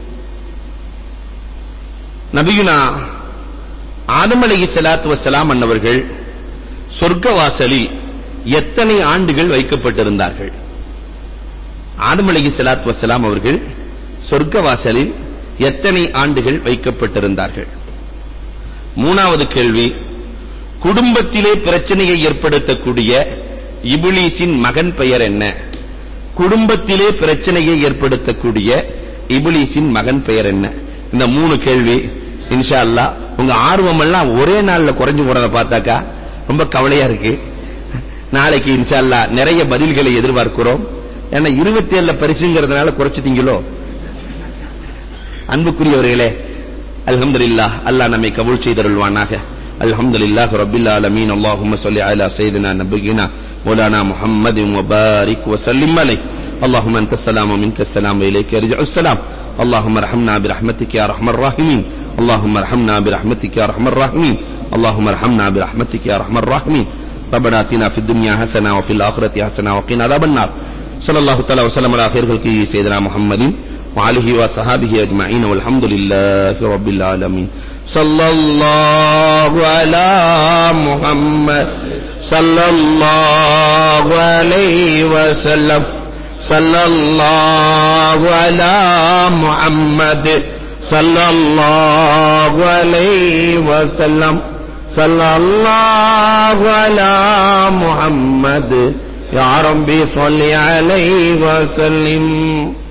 நபியுனா ஆதம் அலைஹிஸ்ஸலாத்து வஸ்ஸலாம் அன்னவர்கள் சொர்க்கவாசலில் எத்தனை ஆண்டுகள் வைக்கப்பட்டிருந்தார்கள் ஆதம் அலைஹிஸ்ஸலாத்து வஸ்ஸலாம் அவர்கள் சொர்க்கவாசலில் எத்தனை ஆண்டுகள் வைக்கப்பட்டிருந்தார்கள் மூணாவது கேள்வி குடும்பத்திலே பிரச்சனையை ஏற்படுத்தக்கூடிய இபிலீஸின் மகன் பெயர் என்ன குடும்பத்திலே பிரச்சனையை ஏற்படுத்தக்கூடிய இபிலீஸின் மகன் பெயர் என்ன இந்த மூணு கேள்வி இன்ஷா அல்லாஹ் உங்க ஆர்வம் எல்லாம் ஒரே நாள்ல குறைஞ்சு போறத பார்த்தாக்கா ரொம்ப கவலையா இருக்கு நாளைக்கு இன்ஷா அல்லாஹ் நிறைய பதில்களை எதிர்பார்க்கிறோம் ஏன்னா 27ல பரிசுங்கிறதுனால குறைச்சிட்டீங்களோ அன்புக்குரியவர்களே அல்ஹம்துலில்லாஹ் அல்லாஹ் நம்மை கபூல் செய்தருள்வானாக அல்ஹம்துலில்லாஹ் ரப்பில் ஆலமீன் அல்லாஹும்ம ஸல்லி அலா சய்யிதினா நபியினா مولانا محمد وبارك وسلم عليه اللهم انت السلام ومنك السلام واليك يرجع السلام اللهم ارحمنا برحمتك يا ارحم الراحمين اللهم ارحمنا برحمتك يا ارحم الراحمين اللهم ارحمنا برحمتك يا ارحم الراحمين ربنا اتنا في الدنيا حسنه وفي الاخره حسنه وقنا عذاب النار صلى الله تعالى وسلم على خير خلقه سيدنا محمد وعليه وصحابه اجمعين والحمد لله رب العالمين صلى الله على محمد صلى الله عليه وسلم صلى الله على محمد صلى الله عليه وسلم صلى الله على محمد يا ربي صل عليه وسلم